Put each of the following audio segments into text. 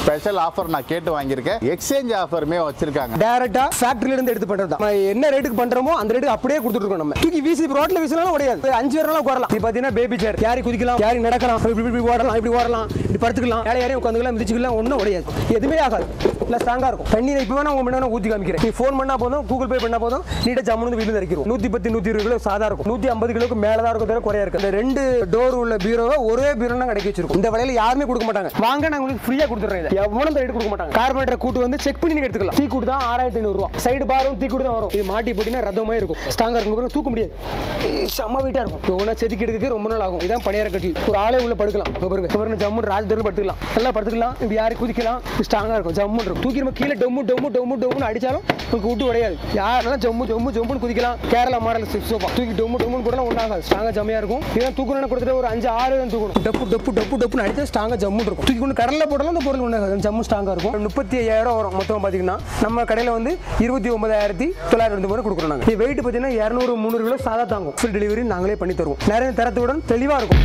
Special offer நான் கேட்டு வாங்கியிருக்கேன் எக்ஸ்சேஞ்ச் ஆஃபருமே வச்சிருக்காங்க டேரக்டா ஃபேக்டரியில இருந்து எடுத்து பண்றது தான். நம்ம என்ன ரேட்டுக்கு பண்றோமோ அந்த ரேட்டுக்கு அப்படியே கொடுத்துட்டு இருக்கோம் நம்ம தூக்கி வீசி ரோட்ல வீசினாலும் உடையாது ஒரு அஞ்சு வரலாம் உட்காரலாம் இது பாத்தீங்கன்னா பேபி சேர் யாரி குதிக்கலாம் யாரி நடக்கலாம் இப்படி இப்படி ஓடலாம் இப்படி ஓடலாம் இப்படி படுத்துக்கலாம் யாரை யாரையும் உட்காந்துக்கலாம் மிதிச்சுக்கலாம் ஒன்றும் உடையாது எதுவுமே ஆகாது இல்லை ஸ்ட்ராங்கா இருக்கும் தண்ணி இப்போ வேணா உங்க முன்னாடி ஊற்றி காமிக்கிறேன் நீ ஃபோன் பண்ணா போதும் கூகுள் பே பண்ணா போதும் நீட்ட ஜம்முன்னு வீட்டில் இறக்கிடும் நூற்றி பத்து நூற்றி இருபது கிலோ சாதா இருக்கும் நூற்றி ஐம்பது கிலோக்கு மேலே தான் இருக்கும் தவிர குறையா இருக்கு இந்த ரெண்டு டோர் உள்ள பீரோவை ஒரே பீரோ தான் கிடைக்க வச்சிருக்கும் இந்த விலையில யாருமே கொடுக்க மாட்டாங்க வாங்க நான் உங்களுக்கு ஃப்ரீயா கொடுத்துறேன் இதை எவ்வளவு ரேட் கொடுக்க மாட்டாங்க கார்பரேட்டர் கூட்டு வந்து செக் பண்ணி நீங்க எடுத்துக்கலாம் டீ கூட்டு தான் ஆறாயிரத்தி ஐநூறு ரூபா சைடு பாரும் டீ கூட்டு தான் வரும் இது மாட்டி போட்டீங்கன்னா ரத்தமே இருக்கும் ஸ்ட்ராங்கா இருக்கும் பாருங்க, தூக்க முடியாது ஏய், செம்ம வெயிட்டா இருக்கும் இப்போ ஒன்றா செதுக்கி எடுக்கிறதுக்கு ரொம்ப நாள் ஆகும் இதான் பணியார கட்டி ஒரு ஆளே உள்ள படுக்கலாம் இப்போ பாருங்க இப்போ பாருங்க ஜம்மு ராஜதூரில் படுத்துக்கலாம் நல்லா படுத்துக்கலாம் இப்படி யாரு குதிக்கலாம் ஸ்ட்ராங்கா இருக்கும் ஜம்மு இருக்கும் தூக்கி நம்ம கீழே டொம்மு டொம்மு டொம்மு டொம்முன்னு அடிச்சாலும் உங்களுக்கு விட்டு உடையாது யாரெல்லாம் ஜம்மு ஜம்மு ஜம்முன்னு குதிக்கலாம் கேரளா மாடல் சோஃபா தூக்கி டொம்மு டொம்முன்னு கூட ஒன்றாகாது ஸ்ட்ராங்கா ஜம்மையா இருக்கும் இதான் தூக்கணும்னு கொடுத்துட்டு ஒரு அஞ்சு ஆறு தான் தூக்கணும் டப்பு டப்பு டப்பு டப்புன்னு அடிச்சா ஸ்ட்ராங்கா ஜம்மு இருக்கும் தூக்கி கொண்டு கடல்ல போட்டாலும் அந்த பொருள் ஒன்றாகாது ஜம்மு ஸ்ட்ராங்கா இருக்கும் முப்பத்தி ஐயாயிரம் வரும் மொத்தம் பார்த்தீங்கன்னா நம்ம கடையில் வந்து இருபத்தி ஒன்பதாயிரத்தி தொள்ளாயிரத்தி ரூபாய் கொடுக்குறோம் நாங்கள் வெயிட் பார்த்தீங்கன்னா இரநூறு முந்நூறு கிலோ சாதா தாங்கும் ஃபுல் டெலிவரி நாங்களே பண்ணி தருவோம் நிறைய தரத்துடன் தெளிவாக இருக்கும்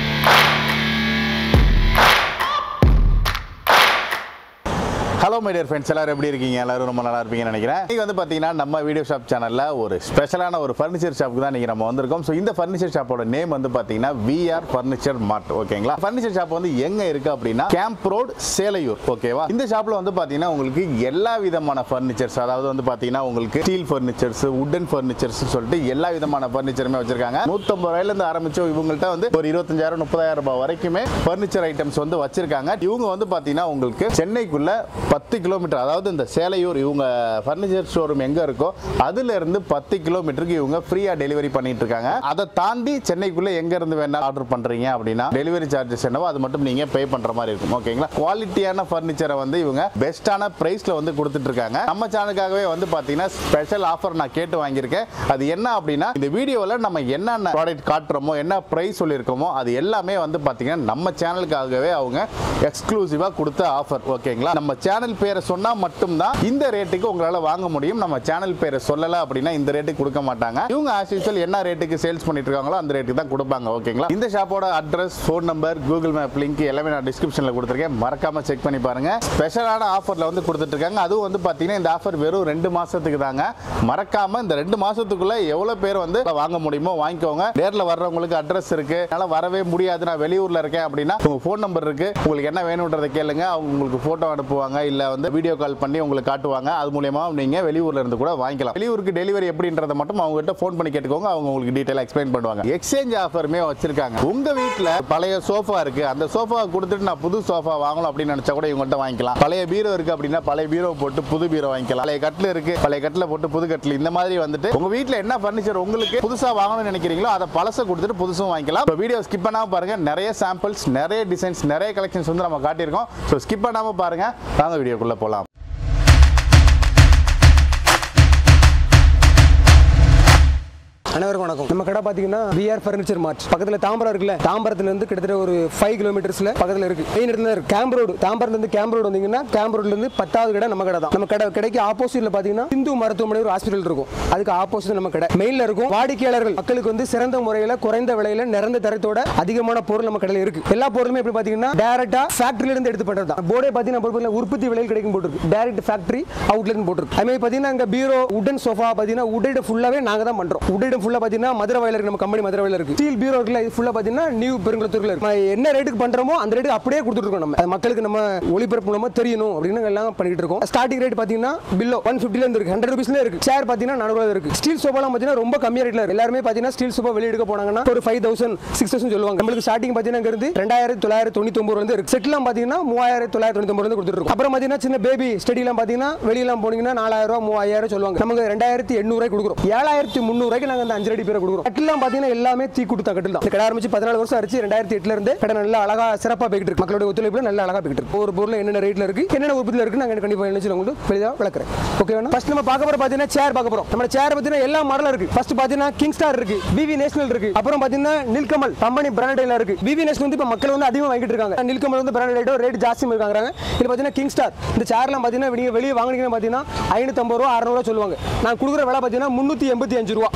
ஹலோ மை டியர் ஃப்ரெண்ட்ஸ் எல்லாரும் எப்படி இருக்கீங்க எல்லாரும் ரொம்ப நல்லா இருப்பீங்கன்னு நினைக்கிறேன் இன்னைக்கு வந்து பார்த்தீங்கன்னா நம்ம வீடியோ ஷாப் சேனலில் ஒரு ஸ்பெஷலான ஒரு ஃபர்னிச்சர் ஷாப்புக்கு தான் நீங்கள் நம்ம வந்திருக்கோம் ஸோ இந்த ஃபர்னிச்சர் ஷாப்போட நேம் வந்து பார்த்தீங்கன்னா விஆர் ஃபர்னிச்சர் மார்ட் ஓகேங்களா ஃபர்னிச்சர் ஷாப் வந்து எங்கே இருக்கு அப்படின்னா கேம்ப் ரோட் சேலையூர் ஓகேவா இந்த ஷாப்பில் வந்து பார்த்தீங்கன்னா உங்களுக்கு எல்லா விதமான ஃபர்னிச்சர்ஸ் அதாவது வந்து பார்த்தீங்கன்னா உங்களுக்கு ஸ்டீல் ஃபர்னிச்சர்ஸ் உட்டன் ஃபர்னிச்சர்ஸ் சொல்லிட்டு எல்லா விதமான ஃபர்னிச்சருமே வச்சிருக்காங்க நூற்றம்பது ரூபாயிலேருந்து ஆரம்பிச்சு இவங்கள்ட்ட வந்து ஒரு இருபத்தஞ்சாயிரம் முப்பதாயிரம் ரூபாய் வரைக்குமே ஃபர்னிச்சர் ஐட்டம்ஸ் வந்து வச்சிருக்காங்க இவங்க வந்து பார்த்தீங்கன்னா உங்களுக்கு சென்னைக்குள்ள பத்து கிலோமீட்டர் அதாவது இந்த சேலையூர் இவங்க ஃபர்னிச்சர் ஷோரூம் எங்க இருக்கோ அதுல இருந்து பத்து கிலோமீட்டருக்கு இவங்க ஃப்ரீயா டெலிவரி பண்ணிட்டு இருக்காங்க அதை தாண்டி சென்னைக்குள்ள எங்க இருந்து வேணா ஆர்டர் பண்றீங்க அப்படின்னா டெலிவரி சார்ஜஸ் என்னவோ அது மட்டும் நீங்க பே பண்ற மாதிரி இருக்கும் ஓகேங்களா குவாலிட்டியான ஃபர்னிச்சரை வந்து இவங்க பெஸ்ட்டான பிரைஸ்ல வந்து கொடுத்துட்டு இருக்காங்க நம்ம சேனலுக்காகவே வந்து பாத்தீங்கன்னா ஸ்பெஷல் ஆஃபர் நான் கேட்டு வாங்கியிருக்கேன் அது என்ன அப்படின்னா இந்த வீடியோவில் நம்ம என்னென்ன ப்ராடக்ட் காட்டுறோமோ என்ன ப்ரைஸ் சொல்லியிருக்கோமோ அது எல்லாமே வந்து பாத்தீங்கன்னா நம்ம சேனலுக்காகவே அவங்க எக்ஸ்க்ளூசிவாக கொடுத்த ஆஃபர் ஓகேங்களா நம்ம சேனல் பேரை சொன்னா மட்டும்தான் இந்த ரேட்டுக்கு உங்களால வாங்க முடியும் நம்ம சேனல் பேரை சொல்லல அப்படின்னா இந்த ரேட்டுக்கு கொடுக்க மாட்டாங்க இவங்க ஆஸ் யூஸ்வல் என்ன ரேட்டுக்கு சேல்ஸ் பண்ணிட்டு இருக்காங்களோ அந்த ரேட்டுக்கு தான் கொடுப்பாங்க ஓகேங்களா இந்த ஷாப்போட address phone number Google map link எல்லாமே நான் டிஸ்கிரிப்ஷன்ல கொடுத்துருக்கேன் மறக்காம செக் பண்ணி பாருங்க ஸ்பெஷலான ஆஃபர்ல வந்து கொடுத்துட்டு இருக்காங்க அதுவும் வந்து பாத்தீங்கன்னா இந்த ஆஃபர் வெறும் ரெண்டு மாசத்துக்கு தாங்க மறக்காம இந்த ரெண்டு மாசத்துக்குள்ள எவ்வளவு பேர் வந்து வாங்க முடியுமோ வாங்கிக்கோங்க நேர்ல வர்றவங்களுக்கு அட்ரஸ் இருக்கு என்னால வரவே முடியாது நான் வெளியூர்ல இருக்கேன் அப்படின்னா உங்க ஃபோன் நம்பர் இருக்கு உங்களுக்கு என்ன வேணுன்றதை கேளுங்க அவங்க உங்களுக்கு போட்டோ அனுப்புவாங்க இல்ல வந்து வீடியோ கால் பண்ணி உங்களுக்கு காட்டுவாங்க அது மூலியமா நீங்க வெளியூர்ல இருந்து கூட வாங்கிக்கலாம் வெளியூருக்கு டெலிவரி எப்படின்றத மட்டும் அவங்க கிட்ட ஃபோன் பண்ணி கேட்டுக்கோங்க அவங்க உங்களுக்கு டீடைலா எக்ஸ்பிளைன் பண்ணுவாங்க எக்ஸ்சேஞ்ச் ஆஃபருமே வச்சிருக்காங்க உங்க வீட்ல பழைய சோஃபா இருக்கு அந்த சோஃபா கொடுத்துட்டு நான் புது சோஃபா வாங்கணும் அப்படின்னு நினைச்சா கூட இவங்கள்ட்ட வாங்கிக்கலாம் பழைய பீரோ இருக்கு அப்படின்னா பழைய பீரோ போட்டு புது பீரோ வாங்கிக்கலாம் பழைய கட்டில் இருக்கு பழைய கட்டில் போட்டு புது கட்டில் இந்த மாதிரி வந்துட்டு உங்க வீட்ல என்ன ஃபர்னிச்சர் உங்களுக்கு புதுசா வாங்கணும்னு நினைக்கிறீங்களோ அதை பழச கொடுத்துட்டு புதுசும் வாங்கிக்கலாம் இப்போ வீடியோ ஸ்கிப் பண்ணாம பாருங்க நிறைய சாம்பிள்ஸ் நிறைய டிசைன்ஸ் நிறைய கலெக்ஷன்ஸ் வந்து நம்ம காட்டியிருக்கோம் ஸோ ஸ்கிப் பண்ணாம பாருங்க வாங்க வீடியோக்குள்ள போலாம் அனைவருக்கும் வணக்கம் நம்ம கடை பார்த்தீங்கன்னா விஆர் ஃபர்னிச்சர் மார்ட் பக்கத்தில் தாம்பரம் இருக்குல்ல தாம்பரத்துல இருந்து கிட்டத்தட்ட ஒரு ஃபைவ் கிலோமீட்டர்ஸ்ல பக்கத்தில் இருக்கு மெயின் இடத்துல இருக்கு கேம்ப் ரோடு தாம்பரத்துல இருந்து கேம்ப் ரோடு வந்தீங்கன்னா கேம்ப் ரோட்ல இருந்து பத்தாவது கடை நம்ம கடை தான் நம்ம கடை கடைக்கு ஆப்போசிட்ல பார்த்தீங்கன்னா இந்து மருத்துவமனை ஒரு ஹாஸ்பிட்டல் இருக்கும் அதுக்கு ஆப்போசிட் நம்ம கடை மெயின்ல இருக்கும் வாடிக்கையாளர்கள் மக்களுக்கு வந்து சிறந்த முறையில் குறைந்த விலையில நிறந்த தரத்தோட அதிகமான பொருள் நம்ம கடையில் இருக்கு எல்லா பொருளுமே எப்படி பார்த்தீங்கன்னா டேரக்டா ஃபேக்டரியில இருந்து எடுத்து பண்றது தான் போர்டே பார்த்தீங்கன்னா பொருட்கள் உற்பத்தி விலையில் கிடைக்கும் போட்டுருக்கு டேரக்ட் ஃபேக்டரி அவுட்லெட் போட்டுருக்கு அதே மாதிரி பார்த்தீங்கன்னா இங்க பீரோ உடன் சோஃபா பார்த்தீங்கன்னா உடைடு ஃபுல்லாவே நாங்க தான் பண்றோம் உடைடு ஃபுல்லா பார்த்தீங்கன்னா மதுரை வயல இருக்கு நம்ம கம்பெனி மதுரை வயல இருக்கு ஸ்டீல் பீரோ இருக்குல்ல இது ஃபுல்லா பார்த்தீங்கன்னா நியூ பெருங்குளத்தூர்ல இருக்கு நம்ம என்ன ரேட்டுக்கு பண்றோமோ அந்த ரேட்டுக்கு அப்படியே கொடுத்துட்டு இருக்கோம் நம்ம அது மக்களுக்கு நம்ம ஒளிபரப்பு மூலமா தெரியணும் அப்படின்னு எல்லாம் பண்ணிட்டு இருக்கோம் ஸ்டார்டிங் ரேட் பார்த்தீங்கன்னா பில்லோ ஒன் ஃபிஃப்டில இருந்து இருக்கு ஹண்ட்ரட் ருபீஸ்ல இருக்கு சேர் பார்த்தீங்கன்னா நானூறு இருக்கு ஸ்டீல் சோஃபாலாம் பார்த்தீங்கன்னா ரொம்ப கம்மியா ரேட்ல இருக்கு எல்லாருமே பார்த்தீங்கன்னா ஸ்டீல் சோஃபா வெளிய எடுக்க போனாங்கன்னா ஒரு ஃபைவ் தௌசண்ட் சிக்ஸ் தௌசண்ட் சொல்லுவாங்க நம்மளுக்கு ஸ்டார்டிங் பார்த்தீங்கன்னா இங்க இருந்து ரெண்டாயிரத்தி தொள்ளாயிரத்தி தொண்ணூத்தி ஒன்பது வந்து இருக்கு செட்லாம் பார்த்தீங்கன்னா மூவாயிரத்தி தொள்ளாயிரத்தி தொண்ணூத்தி ஒன்பது கொடுத்துட்டு இருக்கோம் அப்புறம் பார்த்தீங்கன்னா சின்ன பேபி ஸ்டடிலாம் பார்த்தீங்கன்னா வெளியெல்லாம் போனீங்கன்னா நாலாயிரம் ரூபாய் மூவாயிரம் சொல்லுவாங்க நமக்கு ரெண்டாயிரத்தி எண்ணூறு கொடுக்குறோம் ஏழாயிரத்தி முந்நூறுக்கு நாங்க அந்த அஞ்சு அடி பேரை கொடுக்குறோம் கட்டிலாம் பார்த்தீங்கன்னா எல்லாமே தீ கொடுத்த கட்டில் தான் இந்த கடை ஆரம்பிச்சு பதினாலு வருஷம் ஆச்சு ரெண்டாயிரத்தி எட்டுல இருந்து கடை நல்லா அழகா சிறப்பா போயிட்டு இருக்கு மக்களோட ஒத்துழைப்புல நல்லா அழகா போயிட்டு இருக்கு ஒரு பொருள் என்னென்ன ரேட்ல இருக்கு என்னென்ன உற்பத்தியில் இருக்கு நாங்க கண்டிப்பா நினைச்சு உங்களுக்கு வெளியாக விளக்குறேன் ஓகே வேணும் ஃபர்ஸ்ட் நம்ம பார்க்க போற பார்த்தீங்கன்னா சேர் பார்க்க போறோம் நம்ம சேர் பார்த்தீங்கன்னா எல்லா மாடலும் இருக்கு ஃபர்ஸ்ட் பார்த்தீங்கன்னா கிங் ஸ்டார் இருக்கு விவி நேஷனல் இருக்கு அப்புறம் பார்த்தீங்கன்னா நில்கமல் கம்பெனி பிராண்டட்ல இருக்கு விவி நேஷனல் வந்து இப்போ மக்கள் வந்து அதிகமாக வாங்கிட்டு இருக்காங்க நில்கமல் வந்து பிராண்டட் ரேட் ஜாஸ்தி இருக்காங்க இது பார்த்தீங்கன்னா கிங் ஸ்டார் இந்த சேர்லாம் பார்த்தீங்கன்னா நீங்க வெளியே வாங்குனீங்கன்னா பார்த்தீங்கன்னா ஐநூத்தம்பது ரூபா அறுநூறுவா சொல்லுவாங்க நான் கொடுக்குற விலை பார்த்தீங்கன்னா முந்நூற்றி எண்பத்தி அஞ்சு ரூபா வெறும் முந்நூற்றி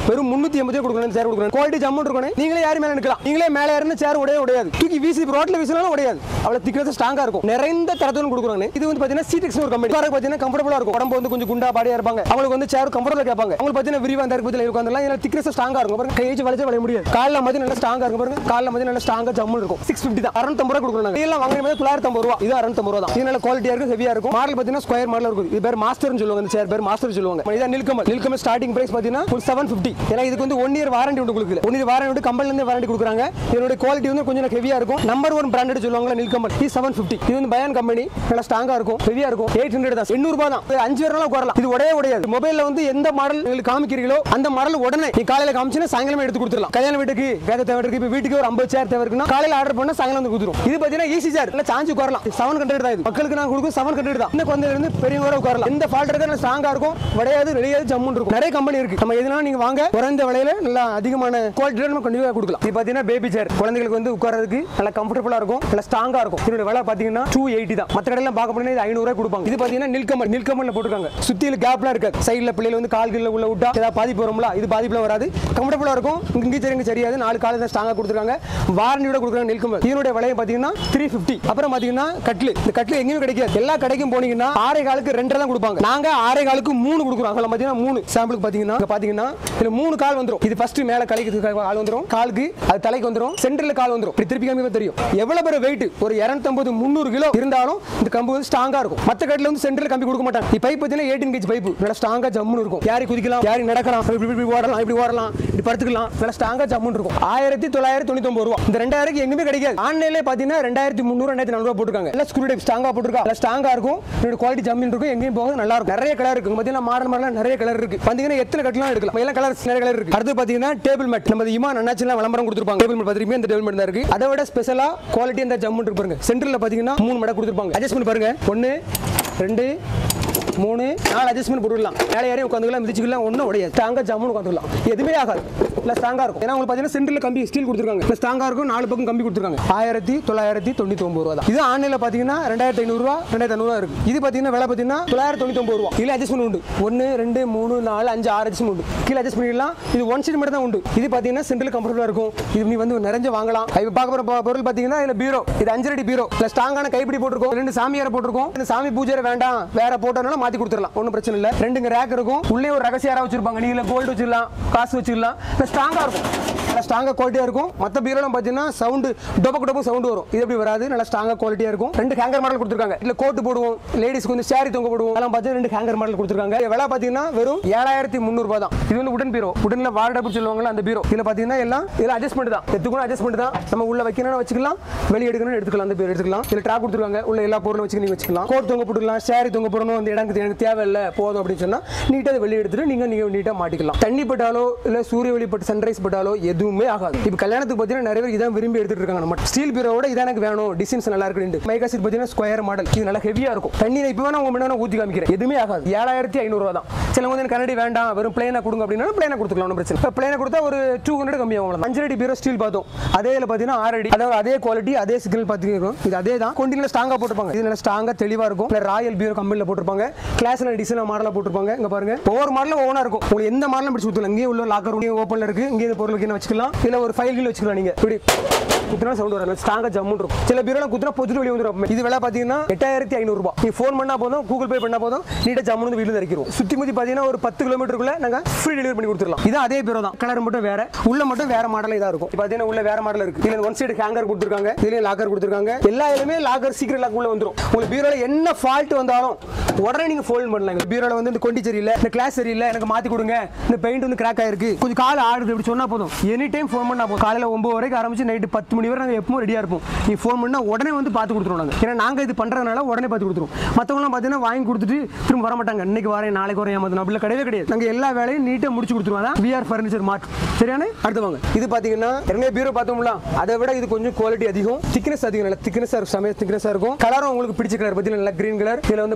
முன்னூத்தி எண்பது கொடுக்குறேன் சேர் கொடுக்குறேன் குவாலிட்டி ஜம்மன் இருக்கணும் நீங்களே யாரு மேல நிக்கலாம் நீங்களே மேல ஏறின சேர் உடைய உடையாது தூக்கி வீசி ரோட்ல வீசினாலும் உடையாது அவ்வளவு திக்னஸ் ஸ்ட்ராங்கா இருக்கும் நிறைந்த தரத்துடன் கொடுக்குறாங்க இது வந்து பாத்தீங்கன்னா சீடெக்ஸ் ஒரு கம்பெனி பாத்தீங்கன்னா கம்ஃபர்டபுளா இருக்கும் உடம்பு வந்து கொஞ்சம் குண்டா பாடியா இருப்பாங்க அவங்களுக்கு வந்து சேர் கம்ஃபர்டபுளா கேட்பாங்க அவங்களுக்கு பாத்தீங்கன்னா விரிவா அந்த பத்தில உட்காந்துலாம் இதெல்லாம் திக்னஸ் ஸ்ட்ராங்கா இருக்கும் பாருங்க கை வச்சு வளைச்சு வளைய முடியாது காலில் மதியம் நல்லா ஸ்ட்ராங்கா இருக்கும் பாருங்க காலில் மதியம் நல்லா ஸ்ட்ராங்கா ஜம்மன் இருக்கும் சிக்ஸ் ஃபிஃப்டி தான் அறுநூத்தம்பது ரூபா கொடுக்குறாங்க இதெல்லாம் வாங்குற தொள்ளாயிரத்தி ஐம்பது ரூபா இது அறுநூத்தம்பது ரூபா தான் இது நல்ல குவாலிட்டியா இருக்கும் ஹெவியா இருக்கும் மாடல் பாத்தீங்கன்னா ஸ்கொயர் மாடல் இருக்கும் இது பேர் மாஸ்டர்னு சொல்லுவாங்க இந்த சேர் பேர் மாஸ்டர் சொல்லுவாங்க இதான் நில்கமல் நில்கமல் ஸ்டார்டிங் பிரைஸ் பாத்தீங்கன்னா ஒரு செவன் ஃபிஃப்டி ஏன்னா இதுக்கு வந்து ஒன் இயர் வாரண்டி உண்டு கொடுக்கல ஒன் இயர் வாரண்டி வந்து கம்பெனில இருந்து வாரண்டி கொடுக்குறாங்க இதோட குவாலிட்டி வந்து கொஞ்சம் ஹெவியா இருக்கும் நம்பர் ஒன் பிராண்டட் சொல்லுவாங்க நில்கமல் இது செவன் ஃபிஃப்டி இது வந்து பயான் கம்பெனி நல்லா ஸ்ட்ராங்கா இருக்கும் ஹெவியா இருக்கும் எயிட் ஹண்ட்ரட் தான் எண்ணூறு ரூபாய் தான் இது அஞ்சு பேர்லாம் உட்காரலாம் இது உடையே உடையாது மொபைல்ல வந்து எந்த மாடல் உங்களுக்கு காமிக்கிறீங்களோ அந்த மாடல் உடனே நீ காலையில காமிச்சுன்னா சாயங்காலம் எடுத்து கொடுத்துடலாம் கல்யாண வீட்டுக்கு வேக தேவை இருக்கு இப்போ வீட்டுக்கு ஒரு ஐம்பது சேர் தேவை இருக்குன்னா காலையில ஆர்டர் பண்ணா சாயங்காலம் வந்து கொடுத்துரும் இது பாத்தீங்கன்னா ஈஸி சேர் இல்ல சாஞ்சு உட்காரலாம் செவன் ஹண்ட்ரட் தான் இது மக்களுக்கு நான் கொடுக்கும் செவன் ஹண்ட்ரட் தான் இந்த குழந்தையில இருந்து பெரியவங்க வரை உட்காரலாம் இந்த ஃபால்ட் இருக்க ஸ்ட்ராங்கா இருக்கும் உடையாது வெளியாது ஜம்முன்னு இருக்கும் நிறைய கம்பெனி இருக்கு நம்ம எதுனாலும் நீங்க வாங்க குறைந்த விலையில நல்லா அதிகமான குவாலிட்டியில நம்ம கண்டிப்பா கொடுக்கலாம் இது பாத்தீங்கன்னா பேபி சேர் குழந்தைகளுக்கு வந்து உட்காரதுக்கு நல்லா கம்ஃபர்டபுளா இருக்கும் நல்லா ஸ்ட்ராங்கா இருக்கும் இதோட விலை பாத்தீங்கன்னா டூ எயிட்டி தான் மற்ற கடையில பார்க்க போனா இது ஐநூறு ரூபாய் கொடுப்பாங்க இது பாத்தீங்கன்னா நில்கமல் நில்கமல்ல போட்டுருக்காங்க சுத்தியில கேப்லாம் இருக்காது சைடுல பிள்ளைகள் வந்து கால்களில் உள்ள விட்டா ஏதாவது பாதிப்பு வரும்ல இது பாதிப்புலாம் வராது கம்ஃபர்டபுளா இருக்கும் இங்கே சரிங்க சரியாது நாலு கால தான் ஸ்ட்ராங்கா கொடுத்துருக்காங்க வாரண்டியோட கொடுக்குறாங்க நில்கமல் இதனுடைய விலையை பாத்தீங்கன்னா த்ரீ ஃபிஃப்டி அப்புறம் பாத்தீங்கன்னா கட்லு இந்த கட்லு எங்கேயும் கிடைக்காது எல்லா கடைக்கும் போனீங்கன்னா ஆறே காலுக்கு ரெண்டரை தான் கொடுப்பாங்க நாங்க ஆறே காலுக்கு மூணு கொடுக்குறோம் அதில் பாத்தீங்கன்னா மூணு சாம்பிளுக்கு பாத்தீங்கன்னா இங்க பாத்தீங்கன்னா இதுல மூணு கால் வந்துரும் இது ஃபர்ஸ்ட் மேல கலைக்கு கால் வந்துரும் காலுக்கு அது தலைக்கு வந்துரும் சென்டர்ல கால் வந்துரும் இப்படி திருப்பி காமிக்க தெரியும் எவ்வளவு பேர் வெயிட் ஒரு 250 முந்நூறு கிலோ இருந்தாலும் இந்த கம்பு வந்து ஸ்ட்ராங்கா இருக்கும் மத்த கடையில வந்து சென்டர்ல கம்பி கொடுக்க மாட்டாங்க இந்த பைப் பார்த்தீங்கன்னா எயிட்டீன் கேஜ் பைப் நல்லா ஸ்ட்ராங்கா ஜம்முன்னு இருக்கும் யாரி குதிக்கலாம் யாரி நடக்கலாம் இப்படி இப்படி ஓடலாம் இப்படி ஓடலாம் இப்படி படுத்துக்கலாம் நல்லா ஸ்ட்ராங்கா ஜம்முன்னு இருக்கும் ஆயிரத்தி தொள்ளாயிரத்தி தொண்ணூத்தி ரூபா இந்த ரெண்டாயிரம் எங்குமே கிடைக்காது ஆன்லைன்ல பாத்தீங்கன்னா ரெண்டாயிரத்தி முந்நூறு ரெண்டாயிரத்தி நானூறு போட்டுருக்காங்க எல்லாம் ஸ்க்ரூ டைப் ஸ்ட்ராங்கா போட்டுருக்கா நல்லா ஸ்ட்ராங்கா இருக்கும் இதோட குவாலிட்டி ஜம்மின் இருக்கும் எங்கேயும் போக நல்லா இருக்கும் நிறைய கலர் இருக்கு பாத்தீங்கன்னா மாடல் மாடலாம் நிறைய கலர் இருக்கு பாத்தீங்கன்னா எத்தனை கட்டலாம் எடுக்கலாம் எல்லாம் கலர் நிறைய கலர் இருக்கு அடுத்து பாத்தீங்கன்னா டேபிள் மேட் நம்ம இமான் அண்ணாச்சிலாம் விளம்பரம் கொடுத்துருப்பாங்க டேபிள் மேட் பாத்திருப்பீங்க இந்த டேபிள் மேட் தான் இருக்கு அதை விட ஸ்பெஷலா குவாலிட்டி அந்த ஜம்மு இருக்கு பாருங்க சென்டர்ல பாத்தீங்கன்னா மூணு மடை கொடுத்துருப்பாங்க அட்ஜஸ்ட் பண்ணி பாருங்க ஒன்னு ரெண்டு மூணு நாலு அட்ஜஸ்ட்மெண்ட் போட்டுக்கலாம் மேலே ஏறி உட்காந்துக்கலாம் மிதிச்சுக்கலாம் ஒன்றும் உடையாது ஸ்ட்ராங்காக ஜம்முன்னு உட்காந்துக்கலாம் எதுவுமே ஆகாது இல்லை ஸ்ட்ராங்காக இருக்கும் ஏன்னா உங்களுக்கு பார்த்தீங்கன்னா சென்டரில் கம்பி ஸ்டீல் கொடுத்துருக்காங்க இல்லை ஸ்ட்ராங்காக இருக்கும் நாலு பக்கம் கம்பி கொடுத்துருக்காங்க ஆயிரத்தி தொள்ளாயிரத்தி தொண்ணூற்றி ஒம்பது ரூபா தான் இது ஆன்லைனில் பார்த்தீங்கன்னா ரெண்டாயிரத்தி ஐநூறுரூவா ரெண்டாயிரத்தி ஐநூறுவா இருக்கு இது பார்த்தீங்கன்னா விலை பார்த்தீங்கன்னா தொள்ளாயிரத்தி தொண்ணூற்றி ஒம்பது ரூபா இதில் அட்ஜஸ்ட்மெண்ட் உண்டு ஒன்று ரெண்டு மூணு நாலு அஞ்சு ஆறு அட்ஜஸ்ட்மெண்ட் உண்டு கீழே அட்ஜஸ்ட் பண்ணிக்கலாம் இது ஒன் சீட் மட்டும் தான் உண்டு இது பார்த்தீங்கன்னா சென்டரில் கம்ஃபர்டபுளாக இருக்கும் இது நீ வந்து நிறைஞ்ச வாங்கலாம் இப்போ பார்க்க போகிற பொருள் பார்த்தீங்கன்னா இதில் பீரோ இது அஞ்சரடி பீரோ இல்லை ஸ்ட்ராங்கான கைப்பிடி போட்டிருக்கோம் ரெண்டு சாமியாரை போட்டிருக்கோம் இந்த சாமி பூஜை வேண்டாம் வேற போட்டோம்னால மாற்றி கொடுத்துடலாம் ஒன்றும் பிரச்சனை இல்லை ரெண்டுங்க ரேக் இருக்கும் உள்ளே ஒரு ரகசிய யாரா வச்சிருப்பாங்க நீங்களே கோல்டு வச்சிடலாம் காசு வச்சிடலாம் இல்லை ஸ்ட்ராங்காக இருக்கும் நல்லா ஸ்ட்ராங்காக குவாலிட்டியாக இருக்கும் மற்ற பீரோலாம் பார்த்தீங்கன்னா சவுண்டு டொபக்கு டொபக்கு சவுண்டு வரும் இது எப்படி வராது நல்லா ஸ்ட்ராங்காக குவாலிட்டியாக இருக்கும் ரெண்டு ஹேங்கர் மாடல் கொடுத்துருக்காங்க இல்லை கோட்டு போடுவோம் லேடிஸ்க்கு வந்து சேரி தொங்க போடுவோம் அதெல்லாம் பார்த்து ரெண்டு ஹேங்கர் மாடல் கொடுத்துருக்காங்க இது விலை பார்த்தீங்கன்னா வெறும் ஏழாயிரத்தி முந்நூறுபா தான் இது வந்து உடன் பீரோ உடன்ல வார்டபுள் சொல்லுவாங்கல்ல அந்த பீரோ இதில் பார்த்தீங்கன்னா எல்லாம் இதில் அட்ஜஸ்ட்மெண்ட் தான் எத்துக்கும் அட்ஜஸ்ட்மெண்ட் தான் நம்ம உள்ள வைக்கணும்னு வச்சுக்கலாம் வெளியே எடுக்கணும்னு எடுத்துக்கலாம் அந்த பேர் எடுத்துக்கலாம் இதில் ட்ராக் கொடுத்துருக்காங்க உள்ள எல்லா பொருளும் வச்சு நீங்க வச்சுக்கலாம் கோட் தொங்க போட்டுக்கலாம் சேரி தொங்க போடணும் அந்த இடம் எனக்கு தேவையில்லை போதும் அப்படின்னு சொன்னா நீட்டாக வெளியே எடுத்துட்டு நீங்க நீங்க நீட்டாக மாட்டிக்கலாம் தண்ணி பட்டாலோ இல்லை சூரிய ஒளி பட்டு சன்ரைஸ் பட்டாலோ எதுவுமே ஆகாது இப்போ கல்யாணத்துக்கு பார்த்தீங்கன்னா நிறைய பேர் இதான் விரும்பி எடுத்துட்டு இருக்காங்க நம்ம ஸ்டீல் பீரோட இதான் எனக்கு வேணும் டிசைன்ஸ் நல்லா இருக்கு மைக்கா சீட் பார்த்தீங்கன்னா ஸ்கொயர் மாடல் இது நல்லா ஹெவியா இருக்கும் தண்ணி நான் இப்போ வேணா உங்க முன்னாடி ஊற்றி காமிக்கிறேன் எதுவுமே ஆகாது ஏழாயிரத்தி ஐநூறுரூவா தான் சில வந்து எனக்கு கண்ணாடி வேண்டாம் வெறும் பிளேனா கொடுங்க அப்படின்னா பிளேனா கொடுத்துக்கலாம் ஒன்றும் பிரச்சனை இப்போ பிளேனா கொடுத்தா ஒரு டூ ஹண்ட்ரட் கம்மியாகும் அஞ்சு அடி பீரோ ஸ்டீல் பார்த்தோம் அதே இதில் பார்த்தீங்கன்னா ஆறு அடி அதாவது அதே குவாலிட்டி அதே சிக்னல் பார்த்துக்கிறோம் இது அதே தான் கொண்டினில் ஸ்ட்ராங்காக போட்டிருப்பாங்க இது நல்லா ஸ்ட்ராங்காக தெளிவாக இருக்கும் இல்லை ராயல் பீரோ கம்பெனியில் போட்டிருப்பாங்க கிளாஸ்ல டிசைன் மாடலாக போட்டிருப்பாங்க இங்க பாருங்க ஒவ்வொரு மாடலும் ஒவ்வொன்றா இருக்கும் உங்களுக்கு எந்த மாடலும் பிடிச்சி ஊற்றலாம் இங்கே உள்ள லாக்கர் ரூம் ஓப்பனில் இருக்கு இங்கே இந்த பொருள் வைக்கணும் வச்சுக்கலாம் இல்லை ஒரு ஃபைல் கீழ் வச்சுக்கலாம் நீங்க இப்படி குத்துனா சவுண்ட் வரும் ஸ்ட்ராங்கா ஜம்முன் இருக்கும் சில பீரோல குத்துனா பொதுட்டு வெளியே வந்துடும் இது விலை பார்த்தீங்கன்னா எட்டாயிரத்தி ஐநூறு ரூபாய் நீ ஃபோன் பண்ணா போதும் கூகுள் பே பண்ணா போதும் நீட்டா ஜம்முன் வந்து வீட்டில் இறக்கிடும் சுத்தி முத்தி பார்த்தீங்கன்னா ஒரு பத்து கிலோமீட்டருக்குள்ள நாங்க ஃப்ரீ டெலிவரி பண்ணி கொடுத்துடலாம் இது அதே பீரோ தான் கலர் மட்டும் வேற உள்ள மட்டும் வேற மாடல் இதா இருக்கும் பார்த்தீங்கன்னா உள்ள வேற மாடல் இருக்கு இதுல ஒன் சைடு ஹேங்கர் கொடுத்துருக்காங்க இதுலயும் லாக்கர் கொடுத்துருக்காங்க எல்லா இதுலயுமே லாக்கர் சீக்கிரம் லாக் உள்ள வந்துரும் உங்களுக்கு பீரோல என்ன ஃபால்ட் வந்தாலும் உடனே நீங்க ஃபோல்ட் பண்ணலாம் இந்த பீரோல வந்து இந்த கொண்டி சரியில்லை இந்த கிளாஸ் சரியில்லை எனக்கு மாத்தி கொடுங்க இந்த பெயிண்ட் வந்து கிராக் ஆயிருக்கு கொஞ்சம் கால் ஆடுது இப்படி சொன்னா போதும் எனி டைம் ஃபோன் பண்ணா போதும் காலையில ஒன்பது வரைக்கும் ஆரம்பிச்சு நைட்டு பத்து மணி வரை நாங்க எப்பவும் ரெடியா இருப்போம் நீ ஃபோன் பண்ணா உடனே வந்து பார்த்து கொடுத்துருவோம் நாங்க ஏன்னா நாங்க இது பண்றதுனால உடனே பார்த்து கொடுத்துருவோம் மத்தவங்கலாம் பார்த்தீங்கன்னா வாங்கி கொடுத்துட்டு திரும்ப வர மாட்டாங்க இன்னைக்கு வரேன் நாளைக்கு வரேன் ஏமாத்தணும் அப்படிலாம் கிடையவே கிடையாது நாங்க எல்லா வேலையும் நீட்டா முடிச்சு கொடுத்துருவோம் அதான் விஆர் ஃபர்னிச்சர் மார்ட் சரியான அடுத்து வாங்க இது பாத்தீங்கன்னா ஏற்கனவே பீரோ பார்த்தோம்ல அதை விட இது கொஞ்சம் குவாலிட்டி அதிகம் திக்னஸ் அதிகம் நல்ல திக்னஸா இருக்கும் சமய திக்னஸா இருக்கும் கலரும் உங்களுக்கு பிடிச்ச கலர் பத்தி நல்ல கிரீன் கலர் இதுல வந்து பால் கலர்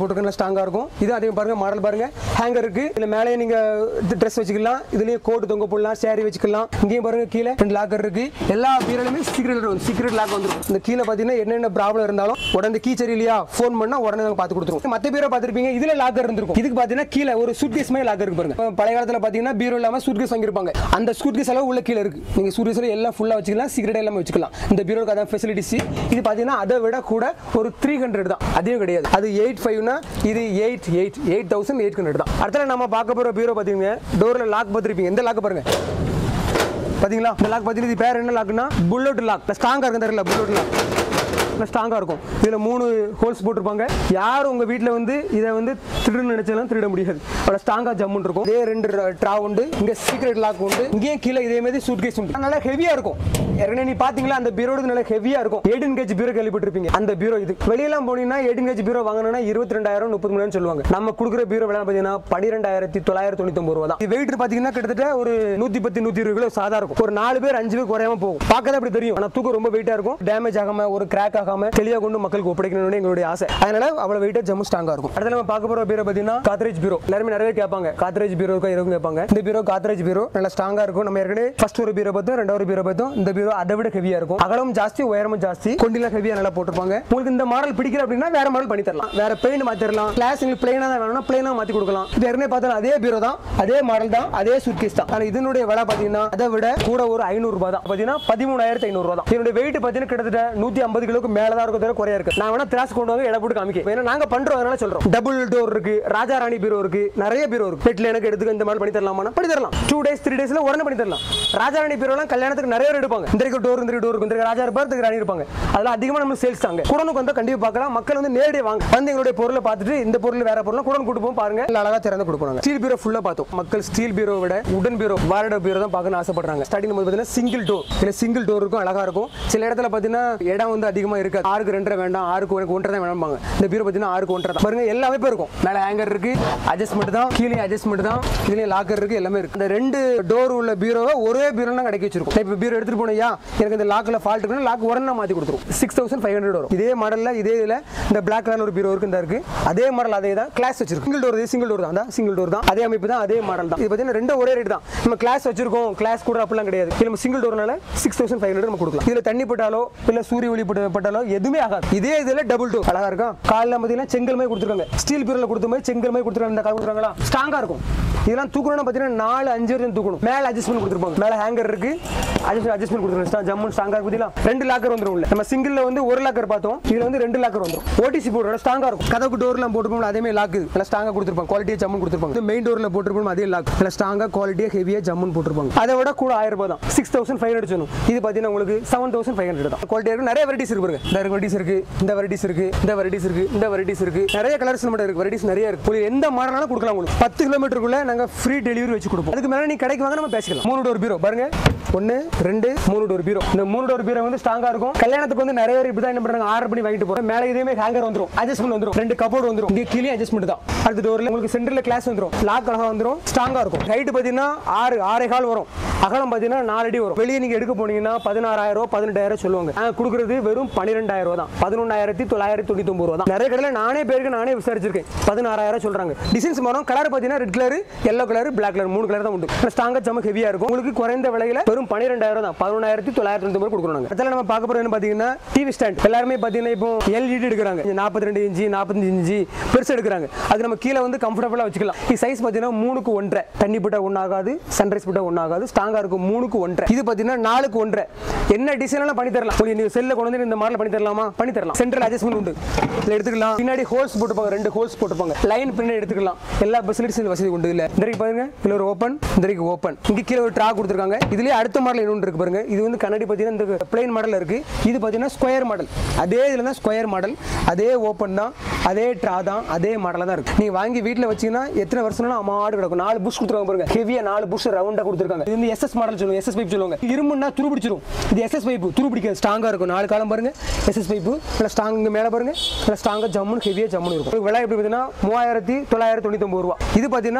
போட்டுருக்க நல்லா ஸ்ட்ராங்காக இருக்கும் இது அதே பாருங்க மாடல் பாருங்க ஹேங்கர் இருக்கு இதுல மேலே நீங்க ட்ரெஸ் வச்சுக்கலாம் இதுலயும் கோட் தொங்க போடலாம் சேரி வச்சுக்கலாம் இங்கேயும் பாருங்க கீழே ரெண்டு லாக்கர் இருக்கு எல்லா பீரலுமே சீக்ரெட் வரும் சீக்ரெட் லாக் வந்துரும் இந்த கீழே பாத்தீங்கன்னா என்னென்ன ப்ராப்ளம் இருந்தாலும் உடனே கீ சரி இல்லையா ஃபோன் பண்ணா உடனே நாங்க பார்த்து கொடுத்துருவோம் மத்த பீரோ பார்த்திருப்பீங்க இதுல லாக்கர் இருந்திருக்கும் இதுக்கு பாத்தீங்கன்னா கீழே ஒரு சூட்கேஸ் மாதிரி லாக்கர் இருக்கு பாருங்க இப்ப பழைய காலத்துல பாத்தீங்கன்னா பீரோ இல்லாம சூட்கேஸ் வாங்கியிருப்பாங்க அந்த சூட்கேஸ் அளவு உள்ள கீழே இருக்கு நீங்க சூட்கேஸ்ல எல்லாம் ஃபுல்லா வச்சுக்கலாம் சீக்ரெட் எல்லாமே வச்சுக்கலாம் இந்த பீரோக்கு அதான் ஃபெசிலிட்டிஸ் இது பாத்தீங்கன்னா அதை விட கூட ஒரு த்ரீ ஹண்ட்ரட் தான் அதிகம் கிடையாது அது எயிட் ஃபைவ்னா இது eight eight eight thousand eight hundred தான் அடுத்த நம்ம பார்க்க போற பீரோ பாத்தீங்க டோர்ல லாக் பார்த்திருப்பீங்க எந்த லாக் பாருங்க பாத்தீங்களா இந்த லாக் பாத்தீங்கன்னா இது பேர் என்ன லாக்னா புல்லட் லாக் ஸ்ட்ராங்கா இருக்கும் தெரியல புல்லட் லாக் நல்லா ஸ்ட்ராங்காக இருக்கும் இதில் மூணு ஹோல்ஸ் போட்டிருப்பாங்க யார் உங்கள் வீட்டில் வந்து இதை வந்து திருடுன்னு நினைச்சாலும் திருட முடியாது அவ்வளோ ஸ்ட்ராங்காக ஜம்முன்னு இருக்கும் இதே ரெண்டு ட்ரா உண்டு இங்கே சீக்ரெட் லாக் உண்டு இங்கேயும் கீழே இதே மாதிரி சூட் கேஸ் உண்டு நல்லா ஹெவியாக இருக்கும் ஏற்கனவே நீ பார்த்தீங்களா அந்த பீரோடு நல்லா ஹெவியாக இருக்கும் எயிட்டின் கேஜ் பீரோ கேள்விப்பட்டிருப்பீங்க அந்த பீரோ இது வெளியெல்லாம் போனீங்கன்னா எயிட்டின் கேஜ் பீரோ வாங்கினா இருபத்தி ரெண்டாயிரம் முப்பத்தி மூணு சொல்லுவாங்க நம்ம கொடுக்குற பீரோ விலை பார்த்தீங்கன்னா பன்னிரெண்டாயிரத்தி தொள்ளாயிரத்தி தொண்ணூத்தி ரூபா தான் இது வெயிட் பார்த்தீங்கன்னா கிட்டத்தட்ட ஒரு நூற்றி பத்து நூற்றி இருபது கிலோ சாதா இருக்கும் ஒரு நாலு பேர் அஞ்சு பேர் குறையாம போகும் பார்க்கறது அப்படி தெரியும் ஆனால் தூக்கம் ரொம்ப வெயிட்டாக இருக்கும் டேமேஜ் ஆகாம ஒரு கிராக் ஆகாம தெளிவாக கொண்டு மக்களுக்கு ஒப்படைக்கணும்னு எங்களுடைய ஆசை அதனால அவ்வளவு வெயிட்டா ஜம்மு ஸ்ட்ராங்கா இருக்கும் அடுத்து நம்ம பார்க்க போற பீரோ பார்த்தீங்கன்னா காத்ரேஜ் பீரோ எல்லாருமே நிறைய பேர் கேட்பாங்க காத்ரேஜ் பீரோ இருக்கா இருக்கும் கேட்பாங்க இந்த பீரோ காத்ரேஜ் பீரோ நல்லா ஸ்ட்ராங்கா இருக்கும் நம்ம ஏற்கனவே ஃபர்ஸ்ட் ஒரு பீரோ பார்த்தோம் ரெண்டாவது பீரோ பார்த்தோம் இந்த பீரோ அதை விட ஹெவியா இருக்கும் அகலம் ஜாஸ்தி உயரமும் ஜாஸ்தி கொண்டிலாம் ஹெவியா நல்லா போட்டிருப்பாங்க உங்களுக்கு இந்த மாடல் பிடிக்கல அப்படின்னா வேற மாடல் பண்ணி தரலாம் வேற பெயிண்ட் மாத்திரலாம் கிளாஸ் உங்களுக்கு பிளைனா தான் வேணும்னா பிளைனா மாத்தி கொடுக்கலாம் இது ஏற்கனவே பார்த்தா அதே பீரோ தான் அதே மாடல் தான் அதே சூட்கேஸ் தான் ஆனா இதனுடைய விலை பார்த்தீங்கன்னா அதை விட கூட ஒரு ஐநூறு ரூபாய் தான் பார்த்தீங்கன்னா பதிமூணாயிரத்தி ஐநூறு ரூபாய் தான் இதனுடைய வெயிட் பார்த்தீங்கன்னா கிட்டத்தட்ட நூத்தி ஐம்பது கிலோக்கு மேல தான் இருக்கும் தவிர குறையா இருக்கு நான் வேணா திராஸ் கொண்டு வந்து இடம் போட்டு காமிக்க ஏன்னா நாங்க பண்றோம் அதனால சொல்றோம் டபுள் டோர் இருக்கு ராஜா ராணி பீரோ இருக்கு நிறைய பீரோ இருக்கு பெட்ல எனக்கு எடுத்துக்க இந்த மாதிரி பண்ணி தரலாமா பண்ணி தரலாம் டூ டேஸ் த்ரீ டேஸ்ல உடனே பண்ணி தரலாம் ராஜா ராணி பீரோலாம் கல்யாணத்துக்கு நிறைய பேர் எடுப்பாங்க இந்த டோர் இந்த டோர் இந்த ராஜா இருப்பார் இந்த ராணி இருப்பாங்க அதெல்லாம் அதிகமா நம்ம சேல்ஸ் தாங்க குடனுக்கு வந்து கண்டிப்பா பார்க்கலாம் மக்கள் வந்து நேரடியாக வாங்க வந்து எங்களுடைய பொருளை பார்த்துட்டு இந்த பொருள் வேற பொருள் குடன் கூட்டு போகும் பாருங்க நல்லா அழகா திறந்து கொடுப்பாங்க ஸ்டீல் பீரோ ஃபுல்லா பார்த்தோம் மக்கள் ஸ்டீல் பீரோ விட உடன் பீரோ வாரட பீரோ தான் பார்க்கணும்னு ஆசைப்படுறாங்க ஸ்டார்டிங் போது பார்த்தீங்கன்னா சிங்கிள் டோர் இல்ல சிங்கிள் டோர் இருக்கும் அழகா இருக்கும் சில இடத்துல பார்த்தீங்கன்னா இடம் வந்து அதிகமா இருக்காது ஆறுக்கு ரெண்டரை வேண்டாம் ஆறுக்கு எனக்கு ஒன்றரை தான் வேணும்பாங்க இந்த பீரோ பார்த்தீங்கன்னா ஆறுக்கு ஒன்றரை தான் பாருங்க எல்லாமே இப்போ இருக்கும் மேலே ஹேங்கர் இருக்கு அட்ஜஸ்ட்மெண்ட் தான் கீழே அட்ஜஸ்ட்மெண்ட் தான் இதுலயும் லாக்கர் இருக்கு எல்லாமே இருக்கு இந்த ரெண்டு டோர் உள்ள பீரோவை ஒரே பீரோ தான் கிடைக்க வச்சிருக்கும் இப்போ பீரோ எடுத்துட்டு போனையா எனக்கு இந்த லாக்ல ஃபால்ட் இருக்குன்னா லாக் உடனே மாத்தி கொடுத்துரும் சிக்ஸ் தௌசண்ட் ஃபைவ் ஹண்ட்ரட் வரும் இதே மாடல்ல இதே இதுல இந்த பிளாக் கலர் ஒரு பீரோ இருக்கு இந்த இருக்கு அதே மாடல் அதே தான் கிளாஸ் வச்சிருக்கு சிங்கிள் டோர் சிங்கிள் டோர் தான் சிங்கிள் டோர் தான் அதே அமைப்பு தான் அதே மாடல் தான் இது பார்த்தீங்கன்னா ரெண்டும் ஒரே ரேட் தான் நம்ம கிளாஸ் வச்சிருக்கோம் கிளாஸ் கூட அப்படிலாம் கிடையாது இது நம்ம சிங்கிள் டோர்னால சிக்ஸ் தௌசண்ட் ஃபைவ் ஹண்ட்ரட் நம்ம கொடுக்கலாம் இதுல தண்ணி பட்டாலோ இல்ல சூரிய ஒளி பட்ட- பட்டாலோ எதுவுமே ஆகாது இதே இதுல டபுள் டோர் அழகா இருக்கும் காலில் பார்த்தீங்கன்னா செங்கல் மாதிரி கொடுத்துருக்காங்க ஸ்டீல் பீரோல கொடுத்த மாதிரி செங்கல் மாதிரி கொடுத்துருக்காங்க இந்த கால் கொடுத்துருக்காங்களா ஸ்ட்ராங்கா இருக்கும் இதெல்லாம் தூக்கணும்னா பார்த்தீங்கன்னா நாலு அஞ்சு வரைக்கும் தூக்கணும் மேலே அட்ஜஸ்ட்மெண்ட் கொடுத்துருப்பாங்க மேலே ஹேங்கர் இருக்கு அட்ஜஸ்ட் அட்ஜஸ்ட்மெண்ட் கொடுத்துருக்காங்க ஜம்மு ஸ்ட்ராங்கா இருக்கு பார்த்தீங்களா ரெண்டு லாக்கர் வந்துரும் உள்ள நம்ம சிங்கிள்ல வந்து ஒரு லாக்கர் பார்த்தோம் இதுல வந்து ரெண்டு லாக்கர் வந்துரும் ஓடிசி போர்டு ஸ்ட்ராங்கா இருக்கும் கதவுக்கு டோர்லாம் போட்டுருப்போம் அதே மாதிரி லாக்கு நல்லா ஸ்ட்ராங்கா கொடுத்துருப்பாங்க குவாலிட்டியா ஜம்முன் கொடுத்துருப்பாங்க மெயின் டோர்ல போட்டுருப்போம் அதே லாக் நல்லா ஸ்ட்ராங்கா குவாலிட்டியா ஹெவியா ஜம்முன் போட்டுருப்பாங்க அதை விட கூட ஆயிரம் ரூபாய் தான் சிக்ஸ் தௌசண்ட் ஃபைவ் ஹண்ட்ரட் சொன்னும் இது பார்த்தீங்கன்னா உங்களுக்கு செவன் தௌசண்ட் ஃபைவ் ஹண்ட்ரட் தான் குவாலிட்டி இருக்கு நிறைய வெரைட்டிஸ் இருக்கு பாருங்க இந்த வெரைட்டிஸ் இருக்கு இந்த வெரைட்டிஸ் இருக்கு இந்த வெரைட்டிஸ் இருக்கு இந்த வெரைட்டிஸ் இருக்கு நிறைய கலர்ஸ் நம்ம இருக்கு வெரைட்டிஸ் நிறைய இருக்கு உங்களுக்கு எந்த மாடலாலும் கொடுக்கலாம் உங்களுக்கு பத்து கிலோமீட்டருக்குள்ள நாங்க ஃப்ரீ டெலிவரி வச்சு கொடுப்போம் அதுக்கு மேல நீ கடைக்கு வாங்க நம்ம பேசிக்கலாம் மூணு டோர் பீரோ பாருங்க ஒன்னு ரெண்டு மூணு டோர் பீரோ இந்த மூணு டோர் பீரோ வந்து ஸ்ட்ராங்கா இருக்கும் கல்யாணத்துக்கு வந்து நிறைய பேர் இப்படி தான் என்ன பண்றாங்க ஆர்டர் பண்ணி வாங்கிட்டு போறோம் மேலே இதே மாதிரி ஹேங்கர் வந்துரும் அட்ஜஸ்ட்மெண்ட் வந்துரும் ரெண்டு கபோர்டு வந்துரும் இங்கே கீழே அட்ஜஸ்ட்மெண்ட் தான் அடுத்த டோர்ல உங்களுக்கு சென்டர்ல கிளாஸ் வந்துரும் லாக் அழகா வந்துரும் ஸ்ட்ராங்கா இருக்கும் ஹைட் பாத்தீங்கன்னா ஆறு ஆறே கால் வரும் அகலம் பாத்தீங்கன்னா நாலு அடி வரும் வெளியே நீங்க எடுக்க போனீங்கன்னா பதினாறாயிரம் ரூபாய் பதினெட்டாயிரம் சொல்லுவாங்க நாங்க கொடுக்குறது வெறும் பன்னிரெண்டாயிரம் ரூபா தான் பதினொன்னாயிரத்தி தொள்ளாயிரத்தி தொண்ணூத்தி ஒன்பது ரூபா தான் நிறைய கடையில நானே பேருக்கு நானே விசாரிச்சிருக்கேன் பதினாறாயிரம் சொல்றாங்க டிசைன்ஸ் மாறும் கலர் பாத்தீங்கன்னா red colour yellow colour black colour மூணு கலர் தான் உண்டு ஸ்ட்ராங்கா ஜம்ம ஹெவியா இருக்கும் உங்களுக்கு குறைந்த விலையில வெறும் பன்னிரெண்டாயிரம் தான் பதினொன்னாயிரத்தி தொள்ளாயிரத்தி தொண்ணூத்தி ஒன்பது கொடுக்குறோம் நாங்க அதில் நம்ம பார்க்க போறது என்ன பாத்தீங்கன்னா டிவி ஸ்டாண்ட் எல்லாருமே பாத்தீங்கன்னா இப்போ எல்இடி எடுக்கிறாங்க நாற்பத்தி ரெண்டு இன்ச்சு நாற்பத்தஞ்சு இன்ச்சு பெருசு எடுக்கிறாங்க அது நம்ம கீழே வந்து கம்ஃபர்டபுளா வச்சுக்கலாம் இது சைஸ் பாத்தீங்கன்னா மூணுக்கு ஒன்றரை தண்ணி போட்டா ஒன்றாகாது சன்ரைஸ் போட்டா ஒன்றாகாது ஸ்ட்ராங்கா இருக்கும் மூணுக்கு ஒன்றரை இது பாத்தீங்கன்னா நாலுக்கு ஒன்றரை என்ன டிசைன் பண்ணி தரலாம் உங்களுக்கு நீங்க செல்ல கொண்டு வந்து இந்த மாடல் பண்ணி தரலாமா பண்ணி தரலாம் சென்ட்ரல் அட்ஜஸ்ட்மெண்ட் உண்டு இதுல எடுத்துக்கலாம் பின்னாடி ஹோல்ஸ் போட்டுப்பாங்க ரெண்டு ஹோல்ஸ் போட்டுப்பாங்க லைன் பின்னாடி எடுத்துக்கலாம் எல்லா ஃபெசிலிட்டிஸ் வசதி உண்டு இல்ல இந்த வரைக்கும் பாருங்க இதுல ஒரு ஓப்பன் இந்த வரைக்கும் ஓப்பன் இங்க கீழே ஒரு ட்ரா கொடுத்துருக்காங்க இதுலயே அடுத்த மாடல் இன்னொன்று இருக்கு பாருங்க இது வந்து கண்ணாடி பாத்தீங்கன்னா இந்த பிளைன் மாடல் இருக்கு இது பாத்தீங்கன்னா ஸ்கொயர் மாடல் அதே இதுல தான் ஸ்கொயர் மாடல் அதே ஓப்பன் தான் அதே ட்ரா தான் அதே மாடலா தான் இருக்கு நீங்க வாங்கி வீட்ல வச்சீங்கன்னா எத்தனை வருஷம்னா அம்மாடு கிடக்கும் நாலு புஷ் கொடுத்துருக்காங்க பாருங்க ஹெவியா நாலு புஷ் ரவுண்டா கொடுத்துருக்காங்க இது வந்து எஸ்எஸ் மாடல் சொல்லுவாங்க எஸ்எஸ் பைப் சொல்லுவாங்க இரும்புன்னா துரு பிடிச்சிரும் இது எஸ்எஸ் பைப் துரு பிடிக்காது ஸ்ட்ராங்கா இருக்கும் நாலு காலம் பாருங்க எஸ்எஸ் பைப் நல்லா ஸ்ட்ராங் மேல பாருங்க நல்லா ஸ்ட்ராங்கா ஜம்முன்னு ஹெவியா ஜம்முன்னு இருக்கும் விலை எப்படி பார்த்தீங்கன்னா மூவாயிரத்தி தொள்ளாயிரத்தி தொண்ணூத்தி ஒன்பது ரூபா இது பார்த்தீங்கன்னா கூட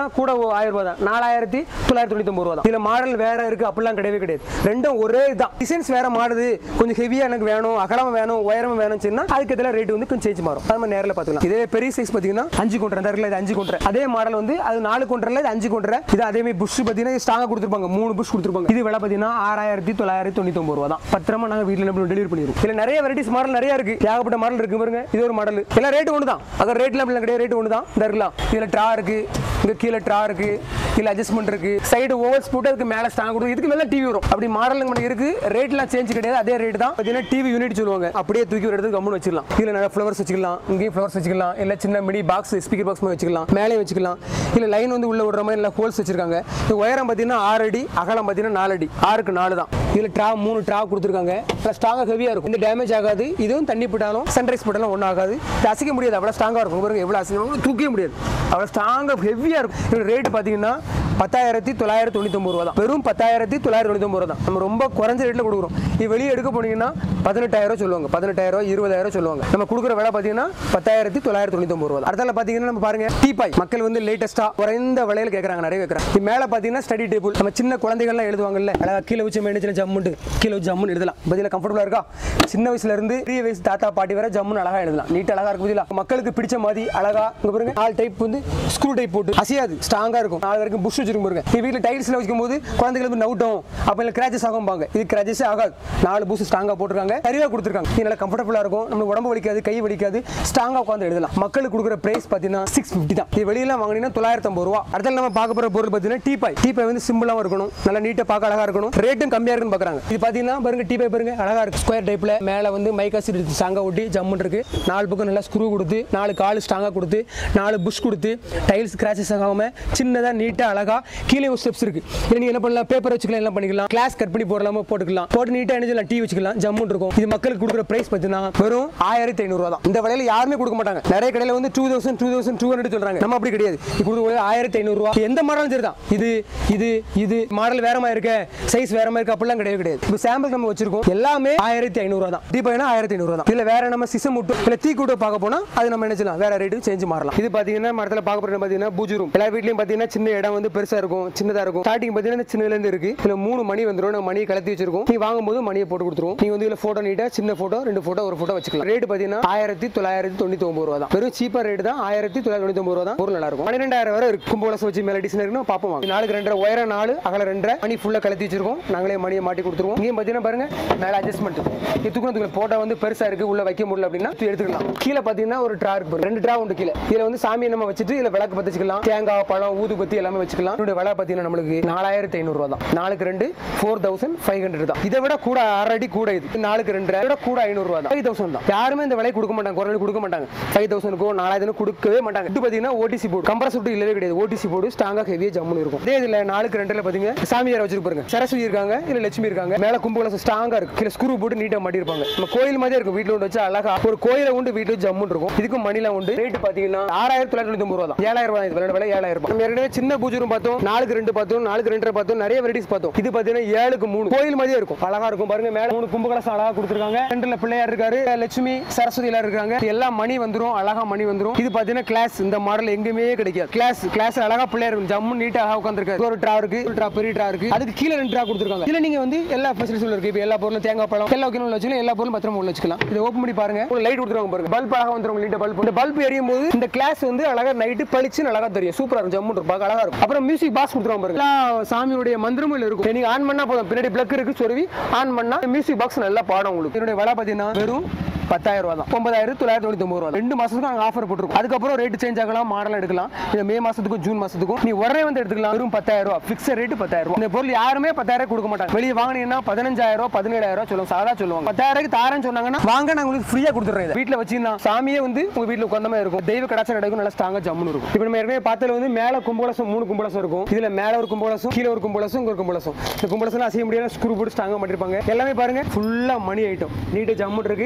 ஆயிரம் ரூபா தான் நாலாயிரத்தி தொள்ளாயிரத்தி தொண்ணூத்தி ரூபா தான் இதுல மாடல் வேற இருக்கு அப்படிலாம் கிடையவே கிடையாது ரெண்டும் ஒரே தான் டிசைன்ஸ் வேற மாறுது கொஞ்சம் ஹெவியா எனக்கு வேணும் அகலம் வேணும் உயரம் வேணும் சொன்னா அதுக்கு எதில் ரேட் வந்து கொஞ்சம் சேஞ்ச் மாறும் அது நம்ம நேரில் பார்த்துக்கலாம் இதே பெரிய சைஸ் பார்த்தீங்கன்னா அஞ்சு கொண்டரை அந்த இருக்குல்ல இது அஞ்சு கொண்டரை அதே மாடல் வந்து அது நாலு கொண்டரில் இது அஞ்சு கொண்டரை இது அதே மாதிரி புஷ் பார்த்தீங்கன்னா ஸ்ட்ராங்காக கொடுத்துருப்பாங்க மூணு புஷ் கொடுத்துருப்பாங்க இது விலை பார்த்தீங்கன்னா ஆறாயிரத்தி தொள்ளாயிரத்தி தொண்ணூத்தி ரூபா தான் பத்திரமா நாங்கள் வீட்டில் நம்ம டெலிவரி பண்ணிடுவோம் இதுல நிறைய வெரைட்டிஸ் மாடல் நிறைய இருக்கு ஏகப்பட்ட மாடல் இருக்கு பாருங்க இது ஒரு மாடல் எல்லாம் ரேட் ஒன்று தான் அங்கே ரேட்ல அப்படிலாம் கிடையாது ரேட் ஒன்று தான் இந்த இருக்கலாம் இதுல ட்ரா இருக்கு இங்க கீழே ட்ரா இருக்கு இல்ல அட்ஜஸ்ட்மெண்ட் இருக்கு சைடு ஓவர்ஸ் போட்டு அதுக்கு மேல ஸ்டாங் கொடுக்கும் இதுக்கு மேல டிவி வரும் அப்படி மாடல் மட்டும் இருக்கு ரேட்லாம் சேஞ்ச் கிடையாது அதே ரேட் தான் பார்த்தீங்கன்னா டிவி யூனிட் சொல்லுவாங்க அப்படியே தூக்கி ஒரு இடத்துக்கு கம்முன்னு வச்சிடலாம் இதுல நிறைய ஃப்ளவர்ஸ் வச்சுக்கலாம் இங்கேயும் ஃப்ளவர்ஸ் வச்சுக்கலாம் இல்ல சின்ன மினி பாக்ஸ் ஸ்பீக்கர் பாக்ஸ் மாதிரி வச்சுக்கலாம் மேலே வச்சுக்கலாம் இல்ல லைன் வந்து உள்ள விடுற மாதிரி நல்லா ஹோல்ஸ் வச்சிருக்காங்க இது உயரம் பார்த்தீங்கன்னா ஆறு அடி அகலம் பார்த்தீங்கன்னா நாலு அடி ஆறுக்கு நாலு தான் இதுல ட்ரா மூணு ட்ரா கொடுத்துருக்காங்க நல்லா ஸ்ட்ராங்காக ஹெவியா இருக்கும் இந்த டேமேஜ் ஆகாது இதுவும் தண்ணி போட்டாலும் சன்ரைஸ் போட்டாலும் ஒன்றும் ஆகாது இது அசைக்க முடியாது அவ்வளோ ஸ்ட்ராங்காக இருக்கும் பாருங்க எவ்வளோ அசைக்க தூக்கவே முடியாது அவ்வளோ ஸ்ட்ராங்காக ஹெவியாக இருக்கும் இதோட ரேட் பார்த்தீங்கன்னா பத்தாயிரத்தி தொள்ளாயிரத்தி தொண்ணூத்தொம்பது ரூபா தான் வெறும் பத்தாயிரத்தி தொள்ளாயிரத்தி தொண்ணூத்தொம்பது ரூபா தான் நம்ம ரொம்ப குறைஞ்ச ரேட்டில் கொடுக்குறோம் இது வெளியே எடுக்க போனீங்கன்னா பதினெட்டாயிரம் சொல்லுவாங்க பதினெட்டாயிரம் இருபதாயிரம் சொல்லுவாங்க நம்ம கொடுக்குற விலை பார்த்தீங்கன்னா பத்தாயிரத்தி தொள்ளாயிரத்தி தொண்ணூத்தொம்பது ரூபா தான். அடுத்தால பார்த்தீங்கன்னா நம்ம பாருங்க டீபாய் மக்கள் வந்து லேட்டஸ்ட்டாக குறைந்த விலையில கேட்குறாங்க நிறைய கேட்குறாங்க இது மேலே பார்த்தீங்கன்னா ஸ்டடி டேபிள் நம்ம சின்ன குழந்தைகள்லாம் எழுதுவாங்கல்ல அழகா கீழே வச்சு மேனேஜில் ஜம்முண்டு கீழே வச்சு ஜம்முன்னு எழுதலாம் பதிலாக கம்ஃபர்டபுளாக இருக்கா சின்ன வயசுல இருந்து பெரிய வயசு தாத்தா பாட்டி வரை ஜம்முன்னு அழகா எழுதலாம் நீட் அழகா இருக்கும் பதிலா மக்களுக்கு பிடிச்ச மாதிரி அழகா இங்க பாருங்க நாலு டைப் வந்து ஸ்க்ரூ டைப் போட்டு அசையாது ஸ்ட்ராங்கா இருக்கும் நாலு வரைக்கும் புஷ் வச்சிருக்கும் பாருங்க நீ வீட்டில் டைல்ஸ்ல வைக்கும் போது குழந்தைகளுக்கு நவுட்டும் அப்போ இல்லை கிராச்சஸ் ஆகும்பாங்க இது கிராச்சஸே ஆகாது நாலு புஷ் ஸ்ட்ராங்கா போட்டிருக்காங்க சரியா கொடுத்துருக்காங்க இது நல்லா கம்ஃபர்டபுளா இருக்கும் நம்ம உடம்பு வலிக்காது கை வலிக்காது ஸ்ட்ராங்கா உட்காந்து எழுதலாம் மக்களுக்கு கொடுக்குற பிரைஸ் பார்த்தீங்கன்னா சிக்ஸ் ஃபிஃப்டி தான் இது வெளியில வாங்கினீங்கன்னா தொள்ளாயிரத்தி ஐம்பது ரூபா அடுத்த நம்ம பார்க்க போற பொருள் பார்த்தீங்கன்னா டீபாய் டீபாய் வந்து சிம்பிளாகவும் இருக்கணும் நல்லா நீட்டாக பார்க்க அழகா இருக்கணும் ரேட்டும் கம்மியா இருக்குன்னு பார்க்குறாங்க இது பார்த்தீங்கன்னா பாருங்க டீபாய் பாருங்க அழகா இருக்கு ஸ்கொயர் டைப்ல மேலே வந்து மைக்கா சீட் ஸ்ட்ராங்கா ஒட்டி ஜம்முன்னு இருக்கு நாலு பக்கம் நல்லா ஸ்க்ரூ கொடுத்து நாலு கால் ஸ்ட்ராங்கா கொடுத்து நாலு புஷ் கொடுத்து டைல்ஸ் கிராச்சஸ் ஆகாம சின்னதா நீட்டா அழகா கீழே ஒரு ஸ்டெப்ஸ் இருக்கு இது நீங்க என்ன பண்ணலாம் பேப்பர் வச்சுக்கலாம் எல்லாம் பண்ணிக்கலாம் கிளாஸ் கட் பண்ணி போடலாம போட்டுக்கலாம் போட்டு நீட்டா என்ன செய்யலாம் டீ வச்சுக்கலாம் ஜம்முன்னு இருக்கும் இது மக்களுக்கு கொடுக்குற பிரைஸ் பார்த்தீங்கன்னா வெறும் ஆயிரத்தி ஐநூறுவா தான் இந்த விலையில யாருமே கொடுக்க மாட்டாங்க நிறைய கடையில வந்து two thousand two thousand two hundred சொல்றாங்க நம்ம அப்படி கிடையாது இது கொடுக்குற ஆயிரத்தி ஐநூறுவா எந்த மாடலும் சரி தான் இது இது இது மாடல் வேற மாதிரி இருக்க சைஸ் வேற மாதிரி இருக்கு அப்படிலாம் கிடையவே கிடையாது இப்போ சாம்பிள் நம்ம வச்சிருக்கோம் எல்லாமே ஆயிரத்தி ஐநூறுவா தான் தீபாவளினா ஆயிரத்தி ஐநூறுவா தான் இதுல வேற நம்ம சிசம் முட்டும் இல்ல தீ கூட்ட பார்க்க போனா அது நம்ம என்ன செய்யலாம் வேற ரேட்டு சேஞ்ச் மாறலாம் இது பாத்தீங்கன்னா மரத்துல பார்க்க போறது பாத்தீங்கன்னா பூஜை ரூம் எல்லா வீட்லயும் பாத்தீங்கன்னா சின்ன இடம் வந்து பெருசா இருக்கும் சின்னதா இருக்கும் ஸ்டார்டிங் பாத்தீங்கன்னா சின்னதுல இருந்து இருக்கு இதுல மூணு மணி வந்துரும் நம்ம மணியை கலத்தி வச்சிருக்கோம் நீ வாங்கும்போது மணியை போட்டு கொடுத்துருவோம் நீங்க வந்து இதுல போட்டோ நீட்டா சின்ன போட்டோ ரெண்டு போட்டோ ஒரு போட்டோ வச்சுக்கலாம் ரேட் பாத்தீங்கன்னா ஆயிரத்தி தொள்ளாயிரத்தி தொண்ணூத்தி ஒன்பது ரூபா தான் வெறும் சீப்பா ரேட் தான் ஆயிரத்தி தொள்ளாயிரத்தி தொண்ணூத்தி ஒன்பது ரூபா தான் பொருள் நல்லா இருக்கும் பன்னிரெண்டாயிரம் வரை இருக்கு கும்போலஸ் வச்சு மேல டிசைன் இருக்குன்னு பாப்போம் வாங்க. நாலுக்கு ரெண்டரை உயரம் நாலு அகல ரெண்டரை மணி ஃபுல்லா கலத்தி வச்சிருக்கோம் நாங்களே மணியை மாட்டி கொடுத்துருவோம் இங்கேயும் பாத்தீங்கன்னா பாருங்க மேல அட்ஜஸ்ட்மெண்ட் இது தூக்கணத்துக்குள்ள போட்டோ வந்து பெருசா இருக்கு உள்ள வைக்க முடியல அப்படின்னா தூக்கி எடுத்துக்கலாம் கீழே பாத்தீங்கன்னா ஒரு ட்ரா இருக்கு பாருங்க. ரெண்டு ட்ரா உண்டு கீழே இதுல வந்து சாமியை நம்ம வச்சுட்டு இதுல விளக்கு பத்தி வச்சுக்கலாம் தேங்காய் பழம் ஊதுபத்தி எல்லாமே வச்சுக்கலாம் இதோட விலை பாத்தீங்கன்னா நம்மளுக்கு நாலாயிரத்தி ஐநூறு ரூபா தான் நாலுக்கு ரெண்டு ஃபோர் தௌசண்ட் ஃபைவ் ஹண்ட்ரட் தான் இதை விட கூட ஆறடி கூட இது நாலுக்கு ரெண்டு விட கூட ஐநூறு ரூபா தான் ஃபைவ் தௌசண்ட் தான் யாருமே இந்த விலை கொடுக்க மாட்டாங்க குறைஞ்சு கொடுக்க மாட்டாங்க ஃபைவ் தௌசண்ட்க்கோ நாலாயிரம் கொடுக்கவே மாட்டாங்க இது பாத்தீங்கன்னா ஓடிசி போர்டு கம்ப்ரஸ் விட்டு இல்லவே கிடையாது ஓடிசி போர்டு ஸ்ட்ராங்கா ஹெவியா ஜம்முன்னு இருக்கும் இதே இதுல நாலுக்கு ரெண்டுல பாத்தீங்க சாமியார் வச்சிருக்கு பாருங்க சரஸ்வதி இருக்காங்க இல்ல லட்சுமி இருக்காங்க மேல கும்பகோணம் ஸ்ட்ராங்கா இருக்கு கீழே ஸ்க்ரூ போட்டு நீட்டா மாட்டிருப்பாங்க நம்ம கோயில் மாதிரியே இருக்கும் வீட்டுல ஒன்று வச்சு அழகா ஒரு கோயில உண்டு வீட்டுல ஜம்முன்னு இருக்கும் இதுக்கும் மணிலாம் உண்டு ரேட் பாத்தீங்கன்னா ஆறாயிரத்தி தொள்ளாயிரத்தி தொண்ணூத்தி ரூபா தான் ஏழாயிரம் ரூபாய் இது விலை ஏழாயிரம் ரூபாய் நம்ம ஏற்கனவே சின்ன பூஜை room பார்த்தோம் நாலுக்கு ரெண்டு பார்த்தோம் நாலுக்கு ரெண்டரை பார்த்தோம் நிறைய வெரைட்டிஸ் பார்த்தோம் இது பாத்தீங்கன்னா ஏழுக்கு மூணு கோயில் மாதிரியே இருக்கும் அழகா இருக்கும் பாருங்க மேல மூணு கும்பகலசம் அழகா கொடுத்துருக்காங்க சென்டர்ல பிள்ளையார் இருக்காரு லட்சுமி சரஸ்வதி எல்லாம் இருக்காங்க எல்லாம் மணி வந்துரும் அழகா மணி வந்துரும் இது பாத்தீங்கன்னா கிளாஸ் இந்த மாடல் எங்கேயுமே கிடைக்காது கிளாஸ் கிளாஸ் அழகா பிள்ளையார் இருக்கும் ஜம்மு நீட்டா அழகா உட்காந்துருக்காரு ஒரு ட்ரா இருக்கு ஒரு ட்ரா பெரிய ட்ரா இருக்கு அதுக்கு கீழே ரெண்டு ட்ரா கொடுத்துருக்காங்க இதுல நீங்க வந்து எல்லா ஃபெசிலிட்டிஸும் இருக்கு இப்போ எல்லா பொருளும் தேங்காய் பழம் எல்லா வைக்கணும் வச்சுக்கலாம் எல்லா பொருளும் பத்திரமா உள்ள வச்சுக்கலாம் இதை ஓப்பன் பண்ணி பாருங்க ஒரு லைட் கொடுத்துருவாங்க பாருங்க பல்ப் அழகா வந்துரும் நீட்ட பல்ப் இந்த பல்ப் எரியும் போது இந்த கிளாஸ் வந்து அழகா நைட்டு பளிச்சுன்னு அழகா தெரியும் சூப்பரா இருக்கும் ஜம்மு இருக்கும் பார்க்க அழகா இருக்கும் அப்புறம் மியூசிக் பாக்ஸ் கொடுத்துருவாங்க பாருங்க எல்லா சாமியுடைய மந்திரமும் இதுல இருக்கும் நீங்க ஆன் பண்ணா போதும் பின்னாடி பிளக் இருக்கு சொருவி ஆன் பண்ணா மியூசிக் பாக்ஸ் நல்லா பாடும் உங்களுக்கு என்னுடைய விலை பார்த்தீங்கன்னா வெறும் பத்தாயிரம் ரூபா தான் ஒன்பதாயிரம் தொள்ளாயிரத்தி தொண்ணூத்தி ஒன்பது ரூபா ரெண்டு மாசத்துக்கு நாங்கள் ஆஃபர் போட்டுருக்கோம் அதுக்கப்புறம் ரேட் சேஞ்ச் ஆகலாம் மாடல் எடுக்கலாம் இந்த மே மாசத்துக்கும் ஜூன் மாசத்துக்கும் நீ உடனே வந்து எடுத்துக்கலாம் வெறும் பத்தாயிரம் ரூபா ஃபிக்ஸட் ரேட் பத்தாயிரம் ரூபா இந்த பொருள் யாருமே பத்தாயிரம் கொடுக்க மாட்டாங்க வெளியே வாங்கினீங்கன்னா பதினஞ்சாயிரம் ரூபா பதினேழாயிரம் ரூபா சொல்லுவாங்க சாதா சொல்லுவாங்க பத்தாயிரம் தாரேன்னு சொன்னாங்கன்னா வாங்க நான் உங்களுக்கு ஃப்ரீயா கொடுத்துறேன் இதை. வீட்டுல வச்சீங்கன்னா சாமியே வந்து உங்க வீட்டுல உட்காந்த மாதிரி இருக்கும் தெய்வ கடாச்சம் கிடைக்கும் நல்லா ஸ்ட்ராங்கா ஜம்முன்னு இருக்கும் இப்போ நம்ம ஏற்கனவே பார்த்ததுல வந்து மேல கும்பகோணம் மூணு கும்பகோணம் இருக்கும் இதுல மேல ஒரு கும்பகோணம் கீழே ஒரு கும்பகோணம் இங்க ஒரு கும்பகோணம் இந்த கும்பகோணம் அசைய முடியாத ஸ்க்ரூ போட்டு ஸ்ட்ராங்கா பண்ணிருப்பாங்க எல்லாமே பாருங்க ஃபுல்லா மணி ஐட்டம் நீட்டா ஜம்முன்னு இருக்கு நம்ம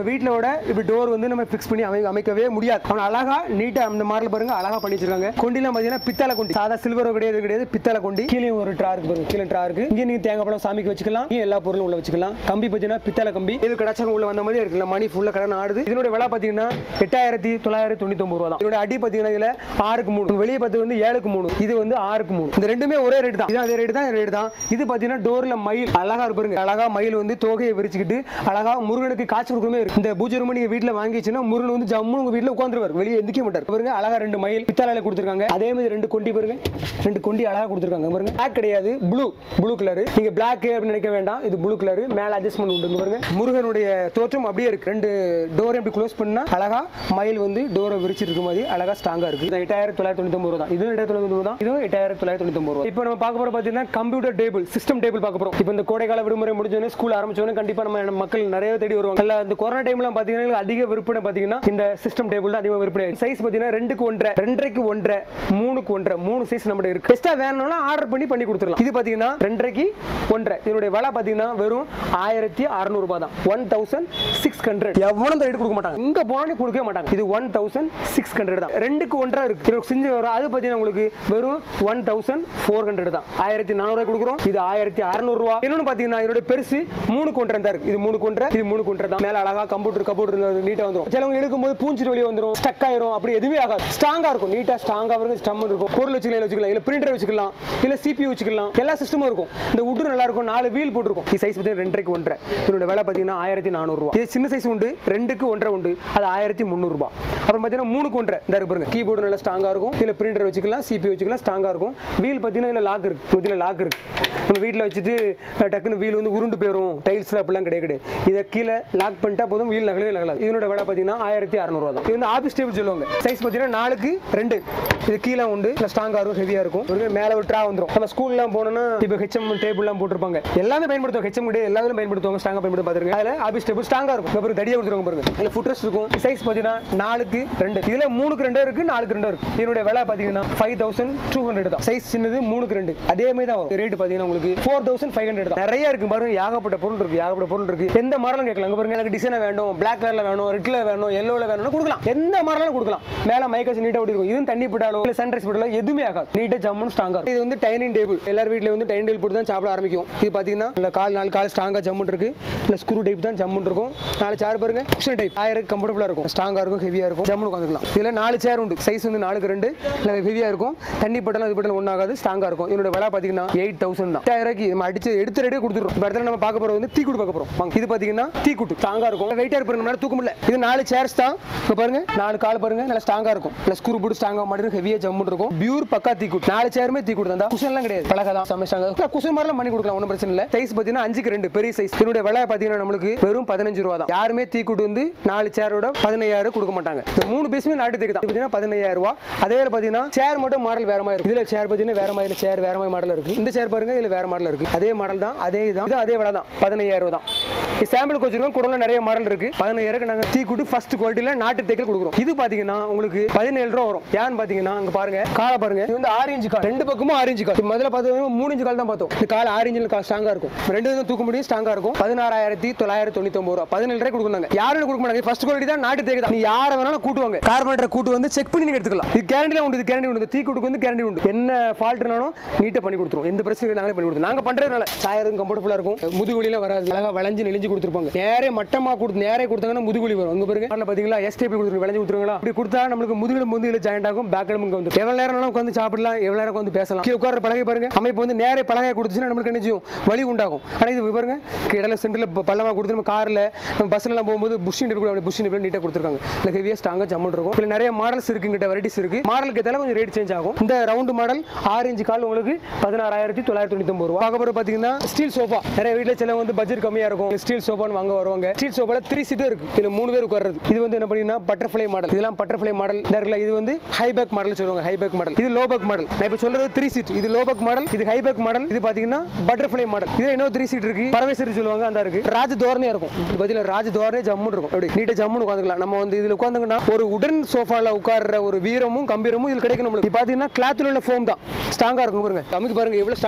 வீட்டிலோட இப்படி டோர் வந்து நம்ம ஃபிக்ஸ் பண்ணி அமை அமைக்கவே முடியாது அவன் அழகா நீட்டா அந்த மாடல் பாருங்க அழகா பண்ணி வச்சிருக்காங்க கொண்டிலாம் பாத்தீங்கன்னா பித்தளை கொண்டி சாதா சில்வர் கிடையாது இது கிடையாது பித்தளை கொண்டி கீழே ஒரு ட்ரா இருக்கு பாருங்க கீழே ட்ரா இருக்கு இங்க நீங்க தேங்காய் பழம் சாமிக்கு வச்சுக்கலாம் இங்க எல்லா பொருளும் உள்ள வச்சுக்கலாம் கம்பி பாத்தீங்கன்னா பித்தளை கம்பி இது கடாச்சாரம் உள்ள வந்த மாதிரி இருக்குல்ல மணி ஃபுல்லா கடன் ஆடுது இதனுடைய விலை பாத்தீங்கன்னா எட்டாயிரத்தி தொள்ளாயிரத்தி தொண்ணூத்தி ஒன்பது ரூபா தான் இதோட அடி பாத்தீங்கன்னா இதுல ஆறுக்கு மூணு வெளியே பார்த்து வந்து ஏழுக்கு மூணு இது வந்து ஆறுக்கு மூணு இந்த ரெண்டுமே ஒரே ரேட் தான் இது அதே ரேட் தான் ரேட் தான் இது பாத்தீங்கன்னா டோர்ல மயில் அழகா இருப்பாருங்க அழகா மயில் வந்து தோகையை விரிச்சுக்கிட்டு அழகா முருகனுக்கு காட்சி கொடுக்கவே இருக்கு இந்த பூஜை ரூம் நீங்க வீட்டுல வாங்கி வச்சுன்னா முருகன் வந்து ஜம்மு உங்க வீட்டுல உட்காந்துருவார் வெளியே எந்திக்க மாட்டார் பாருங்க அழகா ரெண்டு மயில் பித்தாலையில கொடுத்துருக்காங்க அதே மாதிரி ரெண்டு கொண்டி பாருங்க ரெண்டு கொண்டி அழகா கொடுத்துருக்காங்க பாருங்க பிளாக் கிடையாது ப்ளூ ப்ளூ கலர் நீங்க பிளாக் அப்படின்னு நினைக்க வேண்டாம் இது ப்ளூ கலர் மேல அட்ஜஸ்ட்மெண்ட் உண்டு இங்க பாருங்க முருகனுடைய தோற்றம் அப்படியே இருக்கு ரெண்டு டோர் எப்படி க்ளோஸ் பண்ணா அழகா மயில் வந்து டோரை விரிச்சிட்டு இருக்க மாதிரி அழகா ஸ்ட்ராங்கா இருக்கு இது எட்டாயிரத்தி தொள்ளாயிரத்தி தொண்ணூத்தி ஒன்பது தான் இதுவும் எட்டாயிரத்தி தொண்ணூத்தி ஒன்பது தான் இதுவும் எட்டாயிரத்தி தொள்ளாயிரத்தி தொண்ணூத்தி ஒன்பது ரூபா இப்போ நம்ம பார்க்க போற பாத்தீங்கன்னா கம்ப்யூட்டர் டேபிள் சிஸ்டம் டேபிள் பார்க்க போறோம் இப்போ இந்த கோடைக்கால விடுமுறை முடிஞ்சோடனே ஸ்கூல் ஆரம்பிச்சோடனே கண்டிப்பா நம்ம மக்கள் நிறைய தேடி வருவாங்க இல்ல இந்த கொரோனா டைம்ல பாத்தீங்கன்னா அதிக விற்பனை பாத்தீங்கன்னா இந்த சிஸ்டம் டேபிள் தான் அதிகமாக விற்பனை சைஸ் பாத்தீங்கன்னா ரெண்டுக்கு ஒன்றரை ரெண்டரைக்கு ஒன்றரை மூணுக்கு ஒன்றரை மூணு சைஸ் நம்மகிட்ட இருக்கு எக்ஸ்ட்ரா வேணும்னா ஆர்டர் பண்ணி பண்ணி கொடுத்துடலாம் இது பாத்தீங்கன்னா ரெண்டரைக்கு ஒன்றரை இதனுடைய விலை பாத்தீங்கன்னா வெறும் ஆயிரத்தி அறுநூறு ரூபாய் தான் ஒன் தௌசண்ட் சிக்ஸ் ஹண்ட்ரட் எவ்வளவு ரேட் கொடுக்க மாட்டாங்க இங்க போனே கொடுக்கவே மாட்டாங்க இது ஒன் தௌசண்ட் சிக்ஸ் ஹண்ட்ரட் தான் ரெண்டுக்கு ஒன்றரை இருக்கு இது செஞ்சு வரும் அது பாத்தீங்கன்னா உங்களுக்கு வெறும் ஒன் தௌசண்ட் ஃபோர் ஹண்ட்ரட் தான் ஆயிரத்தி நானூறு கொடுக்குறோம் இது ஆயிரத்தி அறுநூறு ரூபா இன்னொன்னு பாத்தீங்கன்னா இதோட பெருசு மூணு கொண்டரை தான் இருக்கு இது மூணு கொண்டரை இது மூணு கொண்டரை தான் மேல அழகா கம்ப்யூட்டர் கம்ப்யூட்டர் நீட்டா வந்துரும் சிலவங்க எடுக்கும்போது பூஞ்சிட்டு வெளியே வந்துரும் ஸ்டக் ஆயிரும் அப்படி எதுவுமே ஆகாது ஸ்ட்ராங்கா இருக்கும் நீட்டா ஸ்ட்ராங்கா இருக்கும் ஸ்டம் இருக்கும் பொருள் வச்சுக்கலாம் வச்சுக்கலாம் இல்ல பிரிண்டர் வச்சுக்கலாம் இல்ல சிபியூ வச்சுக்கலாம் எல்லா சிஸ்டமும் இருக்கும் இந்த உட்டு நல்லா இருக்கும் நாலு வீல் போட்டிருக்கும் இது சைஸ் பார்த்தீங்கன்னா ரெண்டரைக்கு ஒன்றரை இதோட விலை பார்த்தீங்கன்னா ஆயிரத்தி நானூறு ரூபா இது சின்ன சைஸ் உண்டு ரெண்டுக்கு ஒன்றரை உண்டு அது ஆயிரத்தி முந்நூறு ரூபாய் அப்புறம் பார்த்தீங்கன்னா மூணுக்கு ஒன்றரை இந்த இருக்கு பாருங்க கீபோர்டு நல்லா ஸ்ட்ராங்கா இருக்கும் இல்ல பிரிண்டர் வச்சுக்கலாம் சிபியூ வச்சுக்கலாம் ஸ்ட்ராங்கா இருக்கும் வீல் பார்த்தீங்கன்னா இதுல லாக் இருக்கு இதுல லாக் இருக்கு நம்ம வீட்டில் வச்சுட்டு அஹ், டக்குன்னு வீல் வந்து உருண்டு போயிடும் டைல்ஸ் அப்படிலாம் கிடையாது கிடையாது. இதை கீழே லாக் பண்ணிட்டா போதும் வீல் நகலவே நகலாது இதனோட விலை பார்த்தீங்கன்னா ஆயிரத்தி அறநூறுவா தான் இது வந்து ஆஃபீஸ் டேபிள் சொல்லுவாங்க சைஸ் பார்த்தீங்கன்னா நாலுக்கு ரெண்டு இது கீழே உண்டு இல்லை ஸ்ட்ராங்காக இருக்கும் ஹெவியாக இருக்கும் ஒரு மேலே ஒரு ட்ரா வந்துடும் நம்ம ஸ்கூல்லாம் போனோம்னா இப்போ ஹெச்எம் டேபிள்லாம் போட்டிருப்பாங்க எல்லாமே பயன்படுத்துவோம் ஹெச்எம் கிடையாது எல்லாரும் பயன்படுத்துவாங்க ஸ்ட்ராங்காக பயன்படுத்த பார்த்துருங்க அதில் ஆஃபீஸ் டேபிள் ஸ்ட்ராங்காக இருக்கும் அப்புறம் தடியாக கொடுத்துருவாங்க பாருங்க இதில் ஃபுட்ரஸ் இருக்கும் சைஸ் பார்த்தீங்கன்னா நாலுக்கு ரெண்டு இதில் மூணுக்கு ரெண்டு இருக்கு நாலுக்கு ரெண்டு இருக்கு இதனுடைய விலை பார்த்தீங்கன்னா ஃபைவ் தௌசண்ட் டூ ஹண்ட்ரட் தான் சைஸ் சின்னது மூணுக்கு ரெண்டு அதே மாதிரி தான் ரேட் பார்த்தீங்கன்னா உங்களுக்கு ஃபோர் தௌசண்ட் ஃபைவ் ஹண்ட்ரட் தான் நிறைய இருக்கு பாருங்க ஏகப்பட்ட பொருள் இருக்கு ஏகப்பட்ட பொருள் இருக்கு எந்த மாடலும் கேட்கலாம் இங்க பாருங்க எனக்கு டிசைனா வேணும் பிளாக் கலர்ல வேணும் ரெட் கலர் வேணும் எல்லோல வேணும்னு கொடுக்கலாம் எந்த மாடலும் கொடுக்கலாம் மேல மைக்கஸ் நீட்டா ஒட்டி இருக்கும் இதுவும் தண்ணி போட்டாலோ இல்ல சன்ரைஸ் போட்டாலோ எதுவுமே ஆகாது நீட்டா ஜம்முன்னு ஸ்ட்ராங்கா இது வந்து டைனிங் டேபிள் எல்லார் வீட்லயும் வந்து டைனிங் டேபிள் போட்டு தான் சாப்பிட ஆரம்பிக்கும் இது பாத்தீங்கன்னா இல்ல கால் நாலு கால் ஸ்ட்ராங்கா ஜம்முன்னு இருக்கு இல்ல ஸ்க்ரூ டைப் தான் ஜம்முன்னு இருக்கும் நாலு சேர் பாருங்க குஷன் டைப் ஆயிரம் கம்ஃபர்டபுளா இருக்கும் ஸ்ட்ராங்கா இருக்கும் ஹெவியா இருக்கும் ஜம்முன்னு உட்காந்துக்கலாம் இதுல நாலு சேர் உண்டு சைஸ் வந்து நாலுக்கு ரெண்டு இல்ல ஹெவியா இருக்கும் தண்ணி போட்டாலும் அது போட்டாலும் ஒன்றாகாது ஸ்ட்ராங்கா இருக்கும் இதோட விலை பாத்தீங்கன்னா எயிட் தௌசண்ட் தான் எட்டாயிரம் ரூபாய்க்கு நம்ம அடிச்சு எடுத்து ரெடியே கொடுத்துருவோம் இப்போ இடத்துல நம்ம பார்க்க போறது வந்து தீக்குட்டு பார்க்க போறோம் வாங்க. இது பாத்தீங்கன்னா தீக்குட்டு ஸ்ட்ராங்கா இருக்கும் வெயிட்டா இருப்பாங்க நம்மளால தூக்க முடியல இது நாலு சேர்ஸ் தான் இப்போ பாருங்க நாலு கால் பாருங்க நல்லா ஸ்ட்ராங்கா இருக்கும் இல்ல ஸ்க்ரூ போட்டு ஸ்ட்ராங்கா மாட்டி ஹெவியா ஜம்முன்னு இருக்கும் பியூர் பக்கா தீக்குட்டு நாலு சேருமே தீக்குட்டு தான் குஷன்லாம் கிடையாது பழக தான் செம்ம ஸ்ட்ராங்கா குஷன் மாதிரிலாம் பண்ணி கொடுக்கலாம் ஒன்றும் பிரச்சனை இல்லை சைஸ் பாத்தீங்கன்னா அஞ்சுக்கு ரெண்டு பெரிய சைஸ் இதனுடைய விலை பாத்தீங்கன்னா நம்மளுக்கு வெறும் பதினஞ்சு ரூபா தான் யாருமே தீக்குட்டு வந்து நாலு சேரோட பதினையாயிரம் கொடுக்க மாட்டாங்க இந்த மூணு பீஸுமே நாட்டு தேக்கு தான் பாத்தீங்கன்னா பதினையாயிரம் ரூபா அதே வேலை பாத்தீங்கன்னா சேர் மட்டும் மாடல் வேற மாதிரி இருக்கு இதுல சேர் பாத்தீங்கன்னா வேற மாதிரி சேர் வேற மாதிரி மாடல் இருக்கு இந்த சேர் பாருங்க இதுல வேற மாடல் இருக்கு அதே மாடல் தான் அதே தான் இது அதே விலை தான் பதினையாயிரம் ரூபா தான் சாம்பிள் வச்சிருக்கோம் குடல நிறைய மாடல் இருக்கு பதினாயிரம் நாங்க டீ குட்டு ஃபர்ஸ்ட் குவாலிட்டில நாட்டு தேக்கல் கொடுக்குறோம் இது பாத்தீங்கன்னா உங்களுக்கு பதினேழு ரூபா வரும் ஏன்னு பாத்தீங்கன்னா அங்க பாருங்க காலை பாருங்க இது வந்து ஆறு இன்ச்சு கால் ரெண்டு பக்கமும் ஆறு இன்ச்சு கால் முதல்ல பார்த்தோம் மூணு இன்ச்சு கால் தான் பார்த்தோம் இந்த கால் ஆறு இன்ச்சு கால் ஸ்ட்ராங்கா இருக்கும் ரெண்டு இதுவும் தூக்க முடியும் ஸ்ட்ராங்கா இருக்கும் பதினாறாயிரத்தி தொள்ளாயிரத்தி தொண்ணூத்தி ஒன்பது ரூபா பதினேழு ரூபாய் கொடுக்குறாங்க யாரும் கொடுக்க மாட்டாங்க ஃபர்ஸ்ட் குவாலிட்டி தான் நாட்டு தேக்கு தான் நீ யாரை வேணாலும் கூட்டுவாங்க கார்பரேட்டர் கூட்டு வந்து செக் பண்ணி நீங்க எடுத்துக்கலாம் இது கேரண்டிலாம் உண்டு இது கேரண்டி உண்டு தீ கூட்டுக்கு வந்து கேரண்டி உண்டு என்ன ஃபால்ட்னாலும் நீட்டா பண்ணி கொடுத்துருவோம் எந்த பிரச்சனையும் நாங்களே பண்ணி கொடுத்துருவோம் நாங்க பண்றதுனால சாயரும் கம்ஃபர்டபுளா இருக்கும் முதுகுலிலாம் வராது அழகா வளைஞ்சு நெளிஞ்சு கொடுத்துருப்பாங்க நேரே மட்டமா கொடுத்து நேரே கொடுத்தாங்கன்னா முதுகுலி வரும் அங்க பாருங்க அதுல பாத்தீங்களா எஸ்டேபி கொடுத்துருங்க விளைஞ்சு கொடுத்துருங்களா அப்படி கொடுத்தா நம்மளுக்கு முதுகுல முதுகுல ஜாயிண்ட் ஆகும் பேக் இங்க வந்து எவ்வளவு நேரம் வேணாலும் உட்காந்து சாப்பிடலாம் எவ்வளவு நேரம் உட்காந்து பேசலாம் கீழே உட்கார பழகை பாருங்க அமைப்பு வந்து நேரே பலகையை கொடுத்துச்சுன்னா நம்மளுக்கு என்ன செய்யும் வலி உண்டாகும் ஆனா இது பாருங்க இடையில சென்டர்ல பள்ளமா கொடுத்து நம்ம கார்ல நம்ம பஸ்ல எல்லாம் போகும்போது புஷின் இருக்கும் அப்படி புஷின் நீட்டா கொடுத்துருக்காங்க இல்ல ஹெவியா ஸ்ட்ராங்கா ஜம்மன் இருக்கும் இதுல நிறைய மாடல்ஸ் இருக்கு கிட்ட வெரைட்டிஸ் இருக்கு மாடலுக்கு ஏத்தால கொஞ்சம் ரேட் சேஞ்ச் ஆகும் இந்த ரவுண்டு மாடல் ஆறு இன்ச்சு கால் உங்களுக்கு பதினாறாயிரத்தி தொள்ளாயிரத்தி தொண்ணூத்தி ஒன்பது ரூபா பார்க்க போற பாத்தீங்கன்னா ஸ்டீல் சோஃபா நிறைய வீட்டுல சில வந்து பட்ஜெட் கம்மியா இருக்கும் ஸ்டீல் சோஃபான்னு வாங்க வருவாங்க ஸ்டீல் சோஃபால த்ரீ சீட் இருக்கு இதுல மூணு பேர் உட்கார்றது இது வந்து என்ன பண்ணீங்கன்னா பட்டர்ஃப்ளை மாடல் இதெல்லாம் பட்டர்ஃப்ளை மாடல் இருக்குல்ல இது வந்து ஹைபேக் மாடல் சொல்லுவாங்க ஹைபேக் மாடல் இது லோபேக் மாடல் நான் இப்ப சொல்றது த்ரீ சீட் இது லோபேக் மாடல் இது ஹைபேக் மாடல் இது பாத்தீங்கன்னா பட்டர்ஃப்ளை மாடல் இது இன்னொரு த்ரீ சீட் இருக்கு பரமேஸ்வரி சொல்லுவாங்க அந்த இருக்கு ராஜ தோரணையா இருக்கும் இது பதில ராஜ தோரணை ஜம்முன்னு இருக்கும் அப்படி நீட்ட ஜம்முன்னு உட்காந்துக்கலாம் நம்ம வந்து இதுல உட்காந்துங்கன்னா ஒரு உடன் சோஃபால உட்கார்ற ஒரு வீரமும் கம்பீரமும் இதுல கிடைக்கும் நம்மளுக்கு இது பாத்தீங்கன்னா கிளாத்ல உள்ள ஃபோம் தான் ஸ்ட்ராங்கா இருக்கும் பாருங்க அமைக்கு பாருங்க எவ்வளவு ஸ்ட்ராங்கா இருக்கு பாருங்க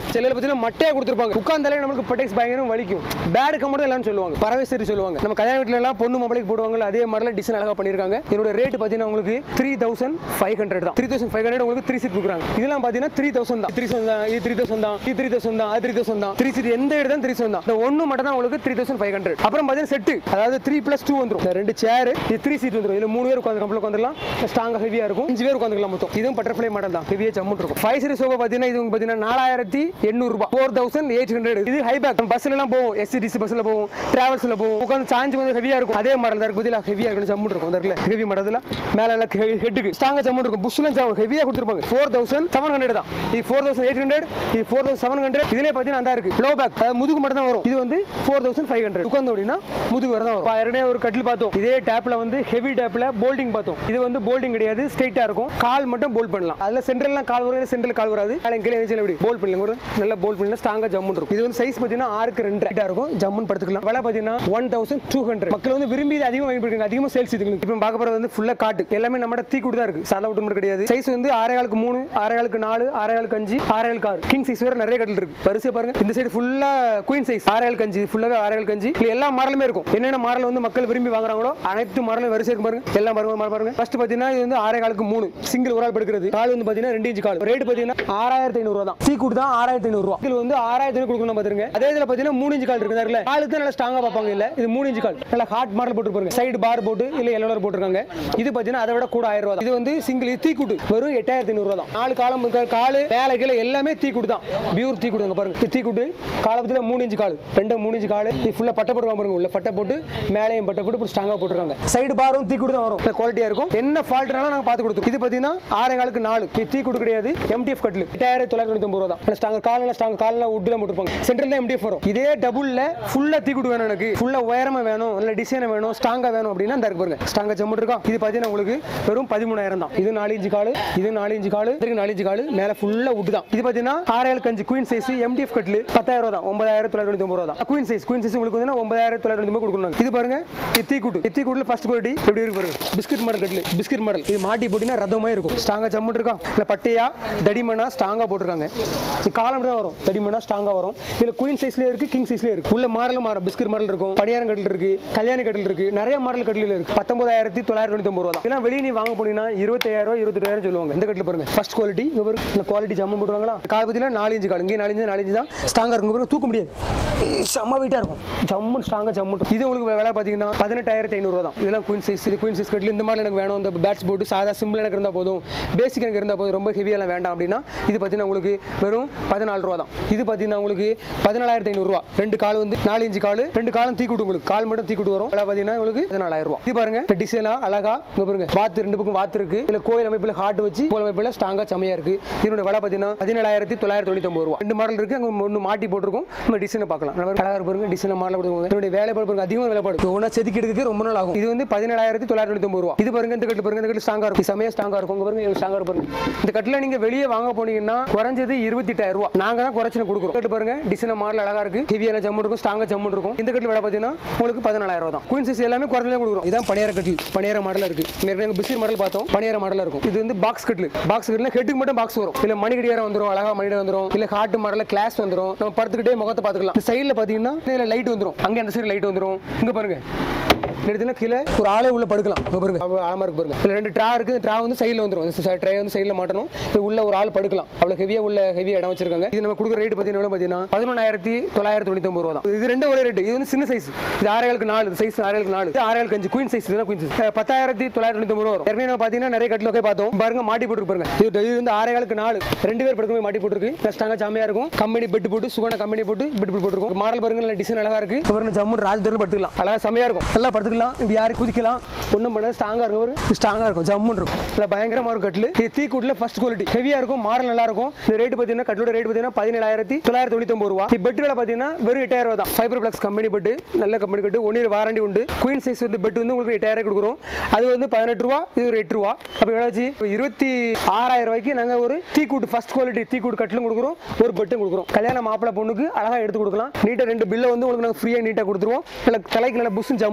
சில பார்த்தீங்கன்னா மட்டையா கொடுத்துருப்பாங்க உட்காந்தாலே நமக்கு பட்டெக்ஸ் பயங்கரம் வலிக்கும் பேடு கம்மல் எல்லாரும் சொல்லுவாங்க பறவை சரி சொல்லுவாங்க நம்ம கல்யாண வீட்டுல எல்லாம் பொண்ணு மொபைலுக்கு போடுவாங்க அதே மாதிரிலாம் டிசைன் அழகா பண்ணிருக்காங்க இதோட ரேட் பார்த்தீங்கன்னா உங்களுக்கு த்ரீ தௌசண்ட் ஃபைவ் ஹண்ட்ரட் தான் த்ரீ தௌசண்ட் ஃபைவ் ஹண்ட்ரட் உங்களுக்கு த்ரீ சீட் கொடுக்குறாங்க இதெல்லாம் பார்த்தீங்கன்னா த்ரீ தௌசண்ட் தான் த்ரீ தௌசண்ட் தான் இது த்ரீ தௌசண்ட் தான் இது த்ரீ தௌசண்ட் தான் அது த்ரீ தௌசண்ட் தான் த்ரீ சீட் எந்த இடம் த்ரீ தௌசண்ட் தான் இந்த ஒன்று மட்டும் தான் உங்களுக்கு த்ரீ தௌசண்ட் ஃபைவ் ஹண்ட்ரட் அப்புறம் பார்த்தீங்கன்னா செட்டு அதாவது த்ரீ ப்ளஸ் டூ வந்துரும் இந்த ரெண்டு சேர் இது த்ரீ சீட் வந்துரும் இதுல மூணு பேர் உட்காந்து கம்பெனி உட்காந்துலாம் ஸ்ட்ராங்கா ஹெவியா இருக்கும் அஞ்சு பேர் உட்காந்துக்கலாம் மொத்தம் இதுவும் பட்டர்ஃப்ளை மாடல் தான் ஹெவியா ஜம்முன் இருக்கும் ஃபைவ் சீட் சோஃபா பார்த்தீங்கன்னா இது பார்த்தீங்கன்னா நாலாயிரத்தி எண்ணூறு ரூபாய் ஃபோர் தௌசண்ட் எயிட் ஹண்ட்ரட் இது ஹை பேக் பஸ்ல எல்லாம் போகும் எஸ்சிடிசி பஸ்ல போகும் டிராவல்ஸ்ல போகும் உட்காந்து சாஞ்சு கொஞ்சம் ஹெவியா இருக்கும் அதே மாடல் தான் இருக்கு ஹெவியா இருக்கும் ஜம்முன் இருக்கும் அந்த இடத்துல ஹெவி மாடல் மேல எல்லாம் ஹெட்டுக்கு ஸ்ட்ராங்கா ஜம்முன் இருக்கும் புஷ்லாம் ஹெவியா கொடுத்துருப்பாங்க ஃபோர் தௌசண்ட் செவன் ஹண்ட்ரட் தான் இது ஃபோர் தௌசண்ட் எயிட் ஹண்ட்ரட் இது ஃபோர் தௌசண்ட் செவன் ஹண்ட்ரட் இதுலேயே பார்த்தீங்கன்னா அந்த இருக்கு லோ பேக் அதாவது முதுகு மட்டும் தான் வரும் இது வந்து ஃபோர் தௌசண்ட் ஃபைவ் ஹண்ட்ரட் உட்காந்து அப்படின்னா முதுகு வர தான் வரும் ஏற்கனவே ஒரு கட்டில் பார்த்தோம் இதே டேப்ல வந்து ஹெவி டேப்ல போல்டிங் பார்த்தோம் இது வந்து போல்டிங் கிடையாது ஸ்ட்ரைட்டா இருக்கும் கால் மட்டும் போல்ட் பண்ணலாம் அதுல சென்ட்ரல்லாம் கால் வரும் சென்ட்ரல் கால் வராது காலை கீழே வச்சு எப்படி போல்ட் பண்ணலாம் ஒரு நல்ல போல்ட் பண்ணலாம் ஸ்ட்ராங்கா ஜம்முன் இருக்கும் இது வந்து சைஸ் பார்த்தீங்கன்னா ஆறுக்கு ரெண்டு ஹைட்டா இருக்கும் ஜம்முன் படுத்துக்கலாம் விலை பார்த்தீங்கன்னா ஒன் தௌசண்ட் டூ ஹண்ட்ரட் மக்கள் வந்து விரும்பி இது அதிகமாக வாங்கிட்டு அதிகமாக சேல்ஸ் இதுங்களுக்கு இப்போ பார்க்க போறது வந்து ஃபுல்லா காட்டு எல்லாமே நம்ம தீ கூட தான் இருக்கு சாதா விட்டு மட்டும் கிடையாது சைஸ் வந்து ஆறேகாலுக்கு மூணு ஆறேகாலுக்கு நாலு ஆறேகாலுக்கு அஞ்சு ஆறேகாலுக்கு ஆறு கிங் சைஸ் வேற நிறைய கட்டில் இருக்கு வரிசை பாருங்க இந்த சைடு ஃபுல்லா குயின் சைஸ் ஆறேகாலுக்கு அஞ்சு ஃபுல்லாவே ஆறேகாலுக்கு அஞ்சு இதுல எல்லா மாடலுமே இருக்கும் என்னென்ன மாடல் வந்து மக்கள் விரும்பி வாங்குறாங்களோ அனைத்து மாடலும் வரிசை இருக்கு பாருங்க எல்லாம் பாருங்க மாடல் பாருங்க ஃபர்ஸ்ட் பாத்தீங்கன்னா இது வந்து ஆறே காலுக்கு மூணு சிங்கிள் ஒரு ஆள் படுக்கிறது கால் வந்து பாத்தீங்கன்னா ரெண்டு இன்ச் கால் ரேட் பாத்தீங்கன்னா ஆறாயிரத்தி ஐநூறு ரூபா தான் சீ கூட்டு தான் ஆறாயிரத்தி ஐநூறு ரூபா இதுல வந்து ஆறாயிரத்தி ஐநூறு கொடுக்கணும் பாத்துருங்க அதே இதுல பாத்தீங்கன்னா மூணு இன்ச் கால் இருக்கு இருக்குல்ல காலுக்கு தான் நல்லா ஸ்ட்ராங்கா பார்ப்பாங்க இல்ல இது மூணு இன்ச் கால் நல்லா ஹார்ட் மாடல் போட்டு பாருங்க சைடு பார் போட்டு இல்ல எல்லோ போட்டுருக்காங்க இது பாத்தீங்கன்னா அதை விட கூட ஆயிரம் ரூபா தான். இது வந்து சிங்கிள் தீ கூட்டு வெறும் எட்டாயிரத்தி ஐநூறு ரூபா தான் நாலு காலம் இருக்க காலு வேலை கீழே எல்லாமே தீ கூட்டு தான் பியூர் தீ கூடுங்க பாருங்க இது தீ கூட்டு காலத்துல மூணு இன்ச் கால் ரெண்டு மூணு இன்ச் கால் இது ஃபுல்லா பட்டை போட்டுருவாங்க பாருங்க உள்ள பட்டை போட்டு மேலேயும் பட்டை போட்டு ஸ்ட்ராங்கா போட்டுருக்காங்க சைடு பாரும் தீ கூட்டு தான் வரும் குவாலிட்டியா இருக்கும் என்ன ஃபால்ட்னாலும் நாங்க பார்த்து கொடுத்துருவோம் இது பாத்தீங்கன்னா ஆறே காலுக்கு நாலு இது தீ கூட்டு கிடையாது எம்டிஎஃப் கட்டில் எட்டாயிரத்தி தொள்ளாயிரத்தி தொண்ணூத்தி ரூபா தான் நல்ல ஸ்ட்ராங் காலில் ஸ்ட்ராங் காலில் உட்ல போட்டுருப்பாங்க சென்ட்ரல் எம்டிஎஃப் வரும் இதே டபுள்ல ஃபுல்லா தீ கூட்டு வேணும் எனக்கு ஃபுல்லா உயரமா வேணும் நல்ல டிசைன் வேணும் ஸ்ட்ராங்கா வேணும் அப்படின்னா இந்த இருக்கு பாருங்க ஸ்ட்ராங்கா ஜம்மு இருக்கா இது பாத்தீங்கன்னா உங்களுக்கு வெறும் பதிமூணாயிரம் தான் இது நாலு இன்ச்சு காலு இது நாலு இன்ச்சு காலு இதுக்கு நாலு இன்ச்சு காலு மேல ஃபுல்லா உட் தான் இது பாத்தீங்கன்னா ஆறாயிரம் கஞ்சி குயின் சைஸ் எம்டிஎஃப் கட்டில் பத்தாயிரம் ரூபா தான் ஒன்பதாயிரத்தி தொள்ளாயிரத்தி தொண்ணூத்தி ரூபா தான் குயின் சைஸ் குயின் சைஸ் உங்களுக்கு வந்து ஒன்பதாயிரத்தி தொள்ளாயிரத்தி தொண்ணூத்தி கொடுக்கணும் இது பாருங்க இது தீ கூட்டு தீ கூட்டுல ஃபர்ஸ்ட் குவாலிட்டி எப்படி இருக்கு பாருங்க பிஸ்கட் மாடல் கட்டில் பிஸ்கட் மாடல் இது மாட்டி போட்டினா ரதமே இருக்கும் ஸ்ட்ராங்கா ஜம்மு இருக்கா இல்ல பட்டையா தடிமனா ஸ்ட்ராங்கா போட்டிருக்காங்க இது காலம் தான் வரும் தடிமனா ஸ்ட்ராங்கா வரும் இதுல குயின் சைஸ்லயே இருக்கு கிங் சைஸ்லயே இருக்கு உள்ள மாடலும் மாறும் பிஸ்கட் மாடல் இருக்கும் பணியாரம் கட்டில் இருக்கு கல்யாணி கட்டில் இருக்கு நிறைய மாடல் கட்டில இருக்கு பத்தொன்பதாயிரத்தி தொள்ளாயிரத்தி தொண்ணூத்தி ஒன்பது ரூபா தான் இதெல்லாம் வெளியே நீ வாங்க போனீங்கன்னா இருபத்தாயிரம் ரூபாய் இருபத்தெட்டாயிரம் சொல்லுவாங்க இந்த கட்டில் பாருங்க ஃபர்ஸ்ட் குவாலிட்டி இங்க பாருங்க இந்த குவாலிட்டி ஜம்மு போடுவாங்களா கால் பத்தினா நாலு இன்ச்சு கால் இங்கே நாலு இன்ச்சு நாலு இன்ச்சு தான் ஸ்ட்ராங்கா இருக்கும் பாருங்க தூக்க முடியாது செம்ம வெயிட்டா இருக்கும் ஜம்மு ஸ்ட்ராங்கா ஜம்மு இது உங்களுக்கு விலை பாத்தீங்கன்னா பதினெட்டாயிரத்தி ஐநூறு ரூபா தான் இதெல்லாம் குயின் சைஸ் இது குயின் சைஸ் கட்டில் இந்த மாதிரி எனக்கு வேணும் இந்த பேட்ஸ் போட்டு சாதா சிம்பிள் எனக்கு இருந்தால் போதும் பேசிக் எனக்கு இருந்தால் போதும் ரொம்ப ஹெவியெல்லாம் வேண்டாம் அப்படின்னா இது பார்த்தீங்கன்னா உங்களுக்கு வெறும் பதினாலு ரூபா தான் இது பார்த்தீங்கன்னா உங்களுக்கு பதினாலாயிரத்தி ஐநூறுரூவா ரெண்டு கால் வந்து நாலு இன்ச்சு கால் ரெண்டு காலம் தீ கூட்டு உங்களுக்கு கால் மட்டும் தீ கூட்டு வரும் விலை பார்த்தீங்கன்னா உங்களுக்கு பதினாலாயிரம் ரூபா இது பாருங்க டிசைனா அழகா இங்க பாருங்க வாத்து ரெண்டு பக்கம் வாத்து இருக்கு இதுல கோயில் அமைப்பில் ஹார்ட் வச்சு கோயில் அமைப்பில் ஸ்ட்ராங்கா செமையா இருக்கு இதோட விலை பார்த்தீங்கன்னா பதினேழாயிரத்தி தொள்ளாயிரத்தி தொண்ணூத்தி ஒன்பது ரூபா ரெண்டு மாடல் இருக்கு அங்க ஒன்று மாட்டி போட்டிருக்கும் நம்ம டிசைனை பார்க்கலாம் நம்ம அழகா இருக்கு பாருங்க டிசைன் மாடல் கொடுத்துருவாங்க இதனுடைய வேலைப்பாடு பாருங்க அதிகமாக வேலைப்பாடு ஒன்றா செதுக்கி எடுக்கிறதுக்கு ரொம்ப நாள் ஆகும் இது வந்து பதினேழாயிரத்தி தொள்ளாயிரத்தி தொண்ணூத்தி ஒன்பது ரூபா இது பாருங்க இந்த கட்டில் பாருங்க இந்த கட்டில் ஸ்ட்ராங்கா இருக்கும் செமையா ஸ்ட்ராங்கா இருக்கும் இங்க பாருங்க ஸ்ட்ராங்கா இருக்கும் பாருங்க இந்த கட்டில் நீங்க வெளியே வாங்க போனீங்கன்னா குறைஞ்சது இருபத்தி எட்டாயிரம் ரூபா நாங்க தான் குறைச்சு கொடுக்குறோம் கட்டு பாருங்க டிசைன் மாடல் அழகா இருக்கு ஹெவியான ஜம்மு இருக்கும் ஸ்ட்ராங்கா ஜம்மு இருக்கும் இந்த கட்டில் விலை பார்த்தீங்கன்னா உங்களுக்கு பதினாலாயிரம் ரூபா தான் குயின் சைஸ் எல்லாமே குறைஞ்சே கொடுக்குறோம் இதான் பணியார கட்டில் பணியார மாடல் இருக்கு நிறைய பிசிர் மாடல் பார்த்தோம் பணியார மாடல் இருக்கும் இது வந்து பாக்ஸ் கட்டில் பாக்ஸ் கட்டில் ஹெட்டுக்கு மட்டும் பாக்ஸ் வரும் இல்ல மணி கடிகாரம் வந்துரும் அழகா மணி வந்துரும் இல்ல ஹார்ட் மாடல கிளாஸ் வந்துரும் நம்ம படுத்துக்கிட்டே முகத்தை பார்த்துக்கலாம் இந்த சைடுல பாத்தீங்கன்னா இதுல லைட் வந்துரும் அங்க அந்த சைடு லைட் வந்துரும் இங்க பாருங்க எடுத்துனா கீழே ஒரு ஆளே உள்ள படுக்கலாம் இங்க பாருங்க அவ்வளவு ஆழமா இருக்கு பாருங்க இதுல ரெண்டு ட்ரா இருக்கு ட்ரா வந்து சைடுல வந்துரும் ட்ரே வந்து சைடுல மாட்டணும் இது உள்ள ஒரு ஆள் படுக்கலாம் அவ்வளவு ஹெவியா உள்ள ஹெவியா இடம் வச்சிருக்காங்க இது நம்ம கொடுக்குற ரேட் பாத்தீங்கன்னா எவ்வளவு பாத்தீங்கன்னா பதினொன்னாயிரத்தி தொள்ளாயிரத்தி தொண்ணூத்தி ஒன்பது ரூபா தான் இது ரெண்டு ஒரே ரேட் இது வந்து சின்ன சைஸ் இது ஆறேழுக்கு நாலு சைஸ் ஆறேழுக்கு நாலு இது ஆறேழுக்கு அஞ்சு குயின் சைஸ் இதுதான் குயின் சைஸ் பத்தாயிரத்தி தொள்ளாயிரத்தி தொண்ணூத்தி ஒன்பது ரூபா வரும் ஏற்கனவே நம்ம பாத்தீங்கன்னா நிறைய கட்டில போய் பார்த்தோம் பாருங்க மாட்டி போட்டு பாருங்க இது இது வந்து ஆறேழுக்கு நாலு ரெண்டு பேர் படுக்கவே மாட்டி போட்டுருக்கு கஷ்டங்க ஜாமியா இருக்கும் கம்பெனி பெட் போட்டு சுகான கம்பெனி போட்டு பெட் போட்டுருக்கும் மாடல் பாருங்க நல்ல டிசைன் அழகா இருக்கு பாருங்க ஜம்மு ராஜதூரில் படுத்துக்கலாம் அழகா செமையா இருக்கும் நல்லா படுத்துக்கலாம் இப்படி யாரு குதிக்கலாம் ஒண்ணும் பண்ண ஸ்ட்ராங்கா இருக்கும் ஒரு ஸ்ட்ராங்கா இருக்கும் ஜம்முன்னு இருக்கும் இல்ல பயங்கரமா இருக்கும் கட்டில் இது தீ கூட்டுல ஃபர்ஸ்ட் குவாலிட்டி ஹெவியா இருக்கும் மாடல் நல்லா இருக்கும் இந்த ரேட் பாத்தீங்கன்னா கட்டிலோட ரேட் பாத்தீங்கன்னா பதினேழாயிரத்தி தொள்ளாயிரத்தி தொண்ணூத்தி ஒன்பது ரூபா பெட் விலை பாத்தீங்கன்னா வெறும் எட்டாயிரம் ரூபா தான் ஃபைபர் பிளக்ஸ் கம்பெனி பெட் நல்ல company bed one year warranty உண்டு குயின் சைஸ் வந்து பெட் வந்து உங்களுக்கு எட்டாயிரம் கொடுக்குறோம் அது வந்து பதினெட்டு ரூபா இது ஒரு எட்டு ரூபா அப்ப எவ்வளவு இருபத்தி ஆறாயிரம் ரூபாய்க்கு நாங்க ஒரு தீ கூட்டு ஃபர்ஸ்ட் குவாலிட்டி தீ கூட்டு கட்டிலும் கொடுக்குறோம் ஒரு பெட்டும் கொடுக்குறோம் கல்யாண மாப்பிளை பொண்ணுக்கு அழகா எடுத்து கொடுக்கலாம் நீட்டா ரெண்டு பில்லை வந்து உங்களுக்கு நாங்க ஃப்ரீயா நீட்டா கொடுத்துருவோம் நல்ல தலைக்கு நல்ல புஷ் ஜம்முன்னு இருக்கும்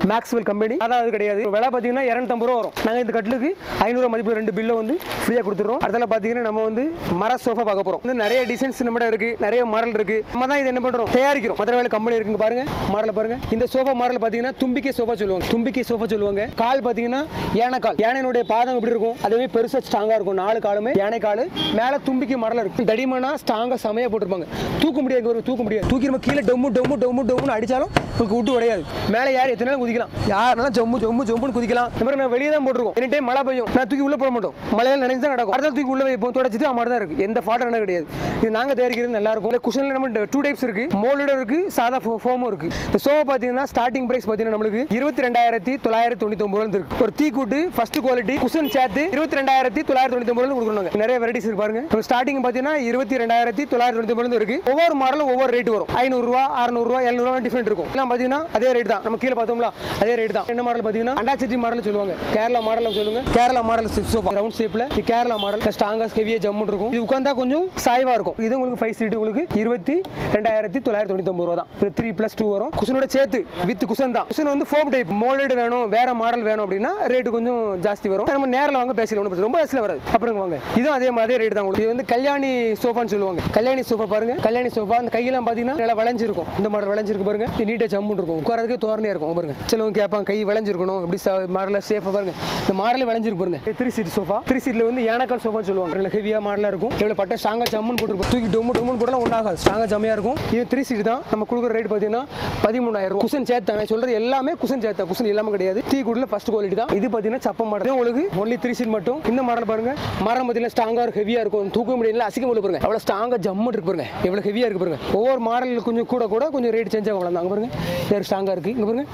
மேக்ஸ்வெல் கம்பெனி அதாவது கிடையாது விலை பார்த்தீங்கன்னா இரநூத்தம்பது ரூபா வரும் நாங்கள் இந்த கட்டிலுக்கு ஐநூறு மதிப்பு ரெண்டு பில்லை வந்து ஃப்ரீயாக கொடுத்துருவோம் அடுத்தால பார்த்தீங்கன்னா நம்ம வந்து மர சோஃபா பார்க்க போகிறோம் வந்து நிறைய டிசைன்ஸ் நம்மகிட்ட இருக்கு நிறைய மாடல் இருக்கு நம்ம தான் இது என்ன பண்ணுறோம் தயாரிக்கிறோம் மதுரவேல கம்பெனி இருக்குங்க பாருங்க மாடல் பாருங்க இந்த சோஃபா மாடல் பார்த்தீங்கன்னா தும்பிக்கை சோஃபா சொல்லுவாங்க தும்பிக்கை சோஃபா சொல்லுவாங்க கால் பார்த்தீங்கன்னா யானை கால் யானையினுடைய பாதம் எப்படி இருக்கும் அதுவே பெருசாக ஸ்ட்ராங்காக இருக்கும் நாலு காலுமே யானை கால் மேலே தும்பிக்கை மாடல் இருக்கும் தடிமனா ஸ்ட்ராங்காக செமையா போட்டிருப்பாங்க தூக்க முடியாது இங்க ஒரு தூக்க முடியாது தூக்கி நம்ம கீழே டொம்மு டொம்மு டொம்மு டொம்முன்னு அடிச்சாலும் உங்களுக்கு விட்டு உடையாது மேலே யார் எத்தனை நாளும் குதிக்கலாம் யாருனாலும் ஜம்மு ஜம்மு ஜம்முன்னு குதிக்கலாம் இந்த மாதிரி நான் வெளியே தான் போட்டிருக்கோம் எனி டைம் மழை பெய்யும் நான் தூக்கி உள்ள போட மாட்டோம் மழையில நினைச்சு தான் நடக்கும் அடுத்த தூக்கி உள்ள வைப்போம் தொடச்சிட்டு அது மாதிரி தான் இருக்கு எந்த ஃபால்ட் என்ன கிடையாது இது நாங்க தயாரிக்கிறது நல்லா இருக்கும் இந்த குஷன்ல நம்ம டூ டைப்ஸ் இருக்கு மோல்டு இருக்கு சாதா ஃபோமும் இருக்கு இந்த சோஃபா பாத்தீங்கன்னா ஸ்டார்டிங் பிரைஸ் பாத்தீங்கன்னா நம்மளுக்கு இருபத்தி ரெண்டாயிரத்தி தொள்ளாயிரத்தி தொண்ணூத்தி ஒன்பது இருக்கு ஒரு தீ கூட்டு ஃபர்ஸ்ட் குவாலிட்டி குஷன் சேர்த்து இருபத்தி ரெண்டாயிரத்தி தொள்ளாயிரத்தி தொண்ணூத்தி ஒன்பது கொடுக்குறாங்க நிறைய வெரைட்டிஸ் இருக்கு பாருங்க இப்போ ஸ்டார்டிங் பாத்தீங்கன்னா இருபத்தி ரெண்டாயிரத்தி தொள்ளாயிரத்தி தொண்ணூத்தி ஒன்பது இருக்கு ஒவ்வொரு மாடலும் ஒவ்வொரு ரேட் வரும் ஐநூறு ரூபா அறுநூறு ரூபா எழுநூறு ரூபா டிஃபரெண்ட் இருக்கும் எல்லாம் பாத்தீங்கன்னா அதே ரேட் தான் நம்ம கீழே பார்த்தோம்ல அதே ரேட் தான் என்ன மாடல் பாத்தீங்கன்னா அண்டாச்சட்டி மாடல் சொல்லுவாங்க கேரளா மாடல் சொல்லுங்க கேரளா மாடல் சோஃபா ரவுண்ட் ஷேப்ல இது கேரளா மாடல் ஸ்ட்ராங்கா ஹெவியா ஜம்மு இருக்கும் இது உட்காந்தா கொஞ்சம் சாய்வா இருக்கும் இது உங்களுக்கு ஃபைவ் சீட் உங்களுக்கு இருபத்தி ரெண்டாயிரத்தி தொள்ளாயிரத்தி தொண்ணூத்தி ஒன்பது ரூபா தான் இது த்ரீ பிளஸ் டூ வரும் குஷனோட சேர்த்து வித் குஷன் தான் குஷன் வந்து ஃபோம் டைப் மோல்டு வேணும் வேற மாடல் வேணும் அப்படின்னா ரேட்டு கொஞ்சம் ஜாஸ்தி வரும் நம்ம நேரில் வாங்க பேசல ஒன்றும் ரொம்ப வயசுல வராது அப்புறம் வாங்க இதுவும் அதே மாதிரி ரேட் தான் உங்களுக்கு இது வந்து கல்யாணி சோஃபான்னு சொல்லுவாங்க கல்யாணி சோஃபா பாருங்க கல்யாணி சோஃபா அந்த கையெல்லாம் பாத்தீங்கன்னா நல்லா வளைஞ்சிருக்கும் இந்த மாடல் வளைஞ்சிருக்கு பாருங்க இது நீட்டா ஜம்முன்னு இருக்கும் உட்காரதுக்கு தோரணையா இருக்கும் பாருங்க சிலவங்க கேட்பாங்க கை வளைஞ்சிருக்கணும் இப்படி மாடல சேஃபா பாருங்க இந்த மாடல் வளைஞ்சிருக்கு பாருங்க த்ரீ சீட் சோஃபா த்ரீ சீட்ல வந்து யானக்கால் சோஃபா சொல்லுவாங்க நல்ல ஹெவியா மாடலா இருக்கும் எவ்வளவு பட்ட ஸ்ட்ராங்கா ஜம்முன்னு போட்டுருக்கும் தூக்கி டொம்மு டொம்முன்னு போடலாம் ஒன்றாகாது ஸ்ட்ராங்கா ஜம்மையா இருக்கும் இது த்ரீ சீட் தான் நம்ம கொடுக்குற ரேட் பாத்தீங்கன்னா பதிமூணாயிரம் ரூபாய் குஷன் சேர்த்தா நான் சொல்றது எல்லாமே குஷன் சேர்த்தா குஷன் இல்லாம கிடையாது டீ குடில ஃபர்ஸ்ட் குவாலிட்டி தான் இது பாத்தீங்கன்னா சப்ப மாடல் உங்களுக்கு ஒன்லி த்ரீ சீட் மட்டும் இந்த மாடல் பாருங்க மரம் பாத்தீங்கன்னா ஸ்ட்ராங்கா ஹெவியா இருக்கும் தூக்க முடியல அசிக்க முடியல பாருங்க அவ்வளவு ஸ்ட்ராங்கா ஜம்மு இருக்கு பாருங்க எவ்வளவு ஹெவியா இருக்கு பாருங்க ஒவ்வொரு மாடல் கொஞ்சம் கூட கூட கொஞ்சம் ரேட் சேஞ்ச் ஆகும் அவ்வளவுதான். அங்க பாருங்க வேறு ஸ்ட்ராங்கா இருக்கு இங்க பாருங்க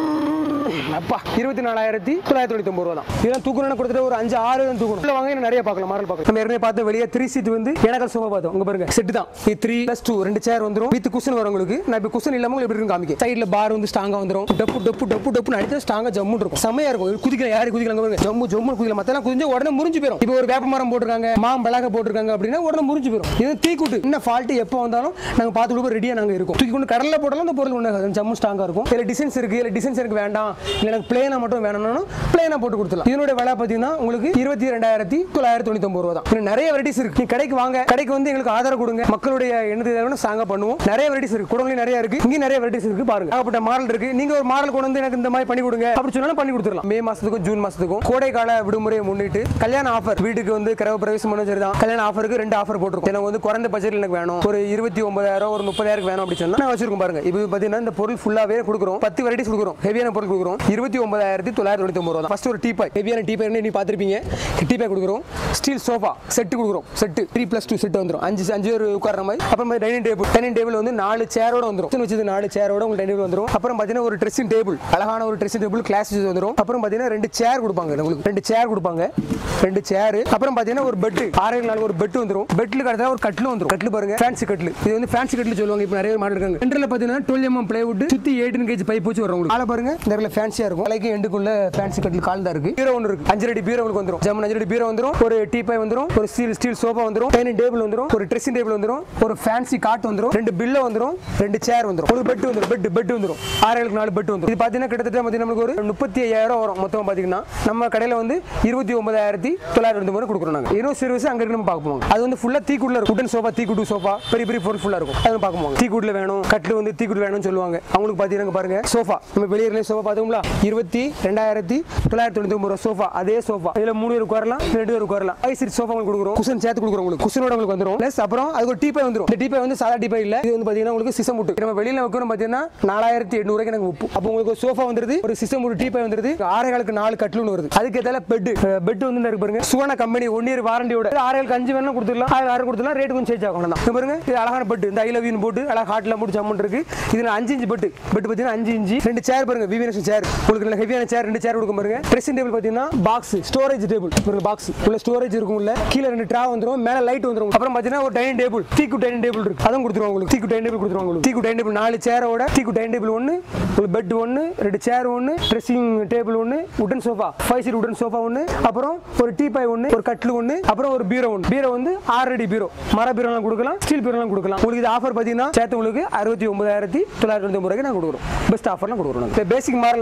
அப்பா இருபத்தி நாலாயிரத்தி தொள்ளாயிரத்தி தொண்ணூத்தி ஒன்பது ரூபா தான் இதெல்லாம் தூக்கணும் கொடுத்துட்டு ஒரு அஞ்சு ஆறு தான் தூக்கணும் உள்ள வாங்க இன்னும் நிறைய பார்க்கலாம் மாடல் பார்க்கலாம் நம்ம ஏற்கனவே பார்த்து வெளியே த்ரீ சீட் வந்து எனக்கு சோஃபா பார்த்தோம் உங்க பாருங்க செட் தான் இது த்ரீ பிளஸ் டூ ரெண்டு சேர் வந்துரும் வித் குஷன் வரும் உங்களுக்கு நான் இப்போ குஷன் இல்லாம உங்களுக்கு எப்படி இருக்கும் காமிக்க சைடுல பார் வந்து ஸ்ட்ராங்கா வந்துரும் டப்பு டப்பு டப்பு டப்புன்னு அடிச்சா ஸ்ட்ராங்கா ஜம்மு இருக்கும் செமையா இருக்கும் இது குதிக்கல யாரு குதிக்கல அங்க பாருங்க ஜம்மு ஜம்மு குதிக்கல மத்தெல்லாம் குதிஞ்சா உடனே முறிஞ்சு போயிடும் இப்போ ஒரு வேப்ப மரம் போட்டிருக்காங்க மாம்பழக போட்டிருக்காங்க அப்படின்னா உடனே முறிஞ்சு போயிடும் இது தீக்குட்டு என்ன ஃபால்ட் எப்போ வந்தாலும் நாங்க பார்த்து கொடுப்போம் ரெடியா நாங்க இருக்கும் தூக்கி கொண்டு கடல்ல போட்டாலும் அந்த பொருள் ஒன்று ஜம்மு ஸ்ட்ராங்கா இருக்கும் இதுல டிசைன்ஸ் இருக்கு இதுல டிசைன்ஸ் எனக்கு வேண்டாம் இல்ல எனக்கு பிளேனா மட்டும் வேணும்னா பிளேனா போட்டு கொடுத்துலாம் இதனுடைய விலை பார்த்தீங்கன்னா உங்களுக்கு இருபத்தி ரெண்டாயிரத்தி தொள்ளாயிரத்தி தொண்ணூத்தி ஒன்பது ரூபா தான் இன்னும் நிறைய வெரைட்டிஸ் இருக்கு நீங்க கடைக்கு வாங்க கடைக்கு வந்து எங்களுக்கு ஆதரவு கொடுங்க மக்களுடைய எண்ணத்தை தேவையான சாங்க பண்ணுவோம் நிறைய வெரைட்டிஸ் இருக்கு குடங்களையும் நிறைய இருக்கு இங்க நிறைய வெரைட்டிஸ் இருக்கு பாருங்க ஏகப்பட்ட மாடல் இருக்கு நீங்க ஒரு மாடல் கொண்டு வந்து எனக்கு இந்த மாதிரி பண்ணி கொடுங்க அப்படி சொன்னாலும் பண்ணி கொடுத்துடலாம் மே மாசத்துக்கும் ஜூன் மாசத்துக்கும் கோடை கால விடுமுறையை முன்னிட்டு கல்யாண ஆஃபர் வீட்டுக்கு வந்து கிரக பிரவேசம் பண்ண சரி தான் கல்யாண ஆஃபருக்கு ரெண்டு ஆஃபர் போட்டிருக்கோம் எனக்கு வந்து குறைந்த பட்ஜெட்ல எனக்கு வேணும் ஒரு இருபத்தி ஒன்பதாயிரம் ஒரு முப்பதாயிரம் வேணும் அப்படி சொன்னா நான் வச்சிருக்கோம் பாருங்க இப்போ பாத்தீங்கன்னா இந்த பொருள் ஃபுல்லாவே கொடுக்குறோம் பத்து வெரைட்டிஸ் கொடுக்குறோம் ஹெவியான பொருள் கொடுக்குறோம் இருபத்தி ஒன்பதாயிரத்தி தொள்ளாயிரத்தி தொண்ணூத்தி ஒன்பது ரூபா தான் ஃபர்ஸ்ட் ஒரு டீ பாய் ஹெவியான டீ பாய் நீ பார்த்திருப்பீங்க டீ பாய் கொடுக்குறோம் ஸ்டீல் சோஃபா செட்டு கொடுக்குறோம் set three plus two set வந்துரும் அஞ்சு அஞ்சு பேர் உட்கார மாதிரி அப்புறம் டைனிங் டேபிள் டைனிங் டேபிள் வந்து நாலு சேரோட வந்துரும் கிச்சன் வச்சது நாலு சேரோட உங்களுக்கு டைனிங் டேபிள் வந்துரும் அப்புறம் பார்த்தீங்கன்னா ஒரு ட்ரெஸ்ஸிங் டேபிள் அழகான ஒரு ட்ரெஸ்ஸிங் டேபிள் கிளாஸ் வந்துரும் அப்புறம் பார்த்தீங்கன்னா ரெண்டு சேர் கொடுப்பாங்க உங்களுக்கு ரெண்டு சேர் கொடுப்பாங்க ரெண்டு சேர் அப்புறம் பார்த்தீங்கன்னா ஒரு பெட் ஆறேழு நாள் ஒரு பெட் வந்துரும் பெட்ல கடத்தா ஒரு கட்டில் வந்துரும் கட்டில் பாருங்க ஃபேன்சி கட்டில் இது வந்து ஃபேன்சி கட்டில் சொல்லுவாங்க இப்போ நிறைய மாடல் இருக்காங்க சென்டர்ல பார்த்தீங்கன்னா டுவெல் எம்எம் பிளைவுட் சுத்தி எயிட்டின் கேஜ் பைப் வச்சு வரும் உங்களுக்கு ஆளை பாருங்க நிறைய ஃபேன்சியா இருக்கும் தலைக்கு எண்டுக்குள்ள ஃபேன்சி கட்டில் கால் தான் இருக்கு பீரோ ஒன்று இருக்கு அஞ்சு அடி பீரோ உங்களுக்கு வந்துரும் ஜம்மன் அஞ்சு அடி பீரோ வந்துரும் ஒரு டீ பை வந்துரும் ஒரு ஸ்டீல் ஸ்டீல் சோஃபா வந்துரும் டைனிங் டேபிள் வந்துரும் ஒரு ட்ரெஸ்ஸிங் டேபிள் வந்துரும் ஒரு ஃபேன்சி காட் வந்துரும் ரெண்டு பில்ல வந்துரும் ரெண்டு சேர் வந்துரும் ஒரு பெட் வந்துரும் பெட் பெட் வந்துரும் ஆறேழுக்கு நாலு பெட் வந்துரும் இது பார்த்தீங்கன்னா கிட்டத்தட்ட பார்த்தீங்கன்னா நமக்கு ஒரு முப்பத்தி ஐயாயிரம் வரும் மொத்தம் பார்த்தீங்கன்னா நம்ம கடையில் வந்து இருபத்தி ஒன்பதாயிரத்தி தொள்ளாயிரத்தி ரெண்டு ரூபாய் கொடுக்குறோம் நாங்கள் இன்னும் சர்வீஸ் அங்கே இருக்கு நம்ம பார்க்க போவோம் அது வந்து ஃபுல்லாக தீக்குள்ள இருக்கும் உடன் சோஃபா தீக்குட்டு சோஃபா பெரிய பெரிய பொருள் ஃபுல்லாக இருக்கும் அது பார்க்க போவாங்க தீக்குட்டில் வேணும் கட்டில் வந்து தீக்குட்டு வேணும்னு சொல்லுவாங்க அவங்களுக்கு பார்த்தீங்கன்னா பாருங்க சோஃபா நம்ம வெளியே சோஃபா பார்த்தோம்ல இருபத்தி ரெண்டாயிரத்தி தொள்ளாயிரத்தி தொண்ணூத்தி ஒன்பது ரூபா சோஃபா அதே சோஃபா இதுல மூணு பேர் உட்காரலாம் ரெண்டு பேர் உட்காரலாம் ஐ சீட் சோஃபா உங்களுக்கு கொடுக்குறோம் குஷன் சேர்த்து கொடுக்குறோம் உங்களுக்கு குஷனோட உங்களுக்கு வந்துரும் பிளஸ் அப்புறம் அதுக்கு ஒரு டீப்பை வந்துரும் இந்த டீப்பை வந்து சாதா டீப்பை இல்ல இது வந்து பாத்தீங்கன்னா உங்களுக்கு சிசம் முட்டு நம்ம வெளியில வைக்கணும் பாத்தீங்கன்னா நாலாயிரத்தி எண்ணூறு எனக்கு உப்பு அப்போ உங்களுக்கு ஒரு சோஃபா வந்துருது ஒரு சிசம் முட்டு டீப்பை வந்துருது ஆறே காலுக்கு நாலு கட்டிலுன்னு வருது அதுக்கு ஏத்தால பெட் பெட் வந்து இந்த இருக்கு பாருங்க சுவன கம்பெனி ஒன் இயர் வாரண்டியோட ஆறே காலுக்கு அஞ்சு வேணும் கொடுத்துடலாம் ஆறு ஆறு கொடுத்துலாம் ரேட் கொஞ்சம் சேஞ்ச் ஆகும் தான் பாருங்க இது அழகான பெட் இந்த ஐ லவ் யூ போட்டு அழகா ஹாட்ல போட்டு ஜம்முன் இருக்கு இதுல அஞ்சு இன்ச்சு பெட் பெட் பாத்தீங்கன்னா அஞ்சு இன்ச்சு ரெண்டு சேர் பாருங்க விவிஎஸ் சேர் உங்களுக்கு நல்ல ஹெவியான சேர் ரெண்டு சேர் கொடுக்கும் பாருங்க ட்ரெஸ்ஸிங் டேபிள் பாத்தீங்கன்னா பாக்ஸ் ஸ்டோரேஜ் டேபிள் ஒரு பாக்ஸ் உள்ள ஸ்டோரேஜ் இருக்கும் உள்ள கீழே ரெண்டு ட்ரா வந்துரும் மேல லைட் வந்துரும் அப்புறம் பாத்தீங்கன்னா ஒரு டைனிங் டேபிள் தீக்கு டைனிங் டேபிள் இருக்கு அதுவும் கொடுத்துருவாங்க உங்களுக்கு தீக்கு டைனிங் டேபிள் கொடுத்துருவாங்க உங்களுக்கு தீக்கு டைனிங் டேபிள் நாலு சேரோட தீக்கு டைனிங் டேபிள் ஒன்னு ஒரு பெட் ஒன்னு ரெண்டு சேர் ஒன்னு ட்ரெஸ்ஸிங் டேபிள் ஒன்னு உடன் சோஃபா ஃபைவ் சீட் உடன் சோஃபா ஒன்னு அப்புறம் ஒரு டீ பாய் ஒன்னு ஒரு கட்டில் ஒன்னு அப்புறம் ஒரு பீரோ ஒன்னு பீரோ வந்து ஆறு அடி பீரோ மர பீரோலாம் கொடுக்கலாம் ஸ்டீல் பீரோலாம் கொடுக்கலாம் உங்களுக்கு இது ஆஃபர் பாத்தீங்கன்னா சேர்த்து உங்களுக்கு அறுபத்தி ஒன்பதாயிரத்தி தொள்ளாயிரத்தி ஒன்பது ரூபாய்க்கு நான் கொடுக்குறோம் பெஸ்ட் ஆஃபர்லாம் கொடுக்குறோம் இப்போ பேசிக் மாடல்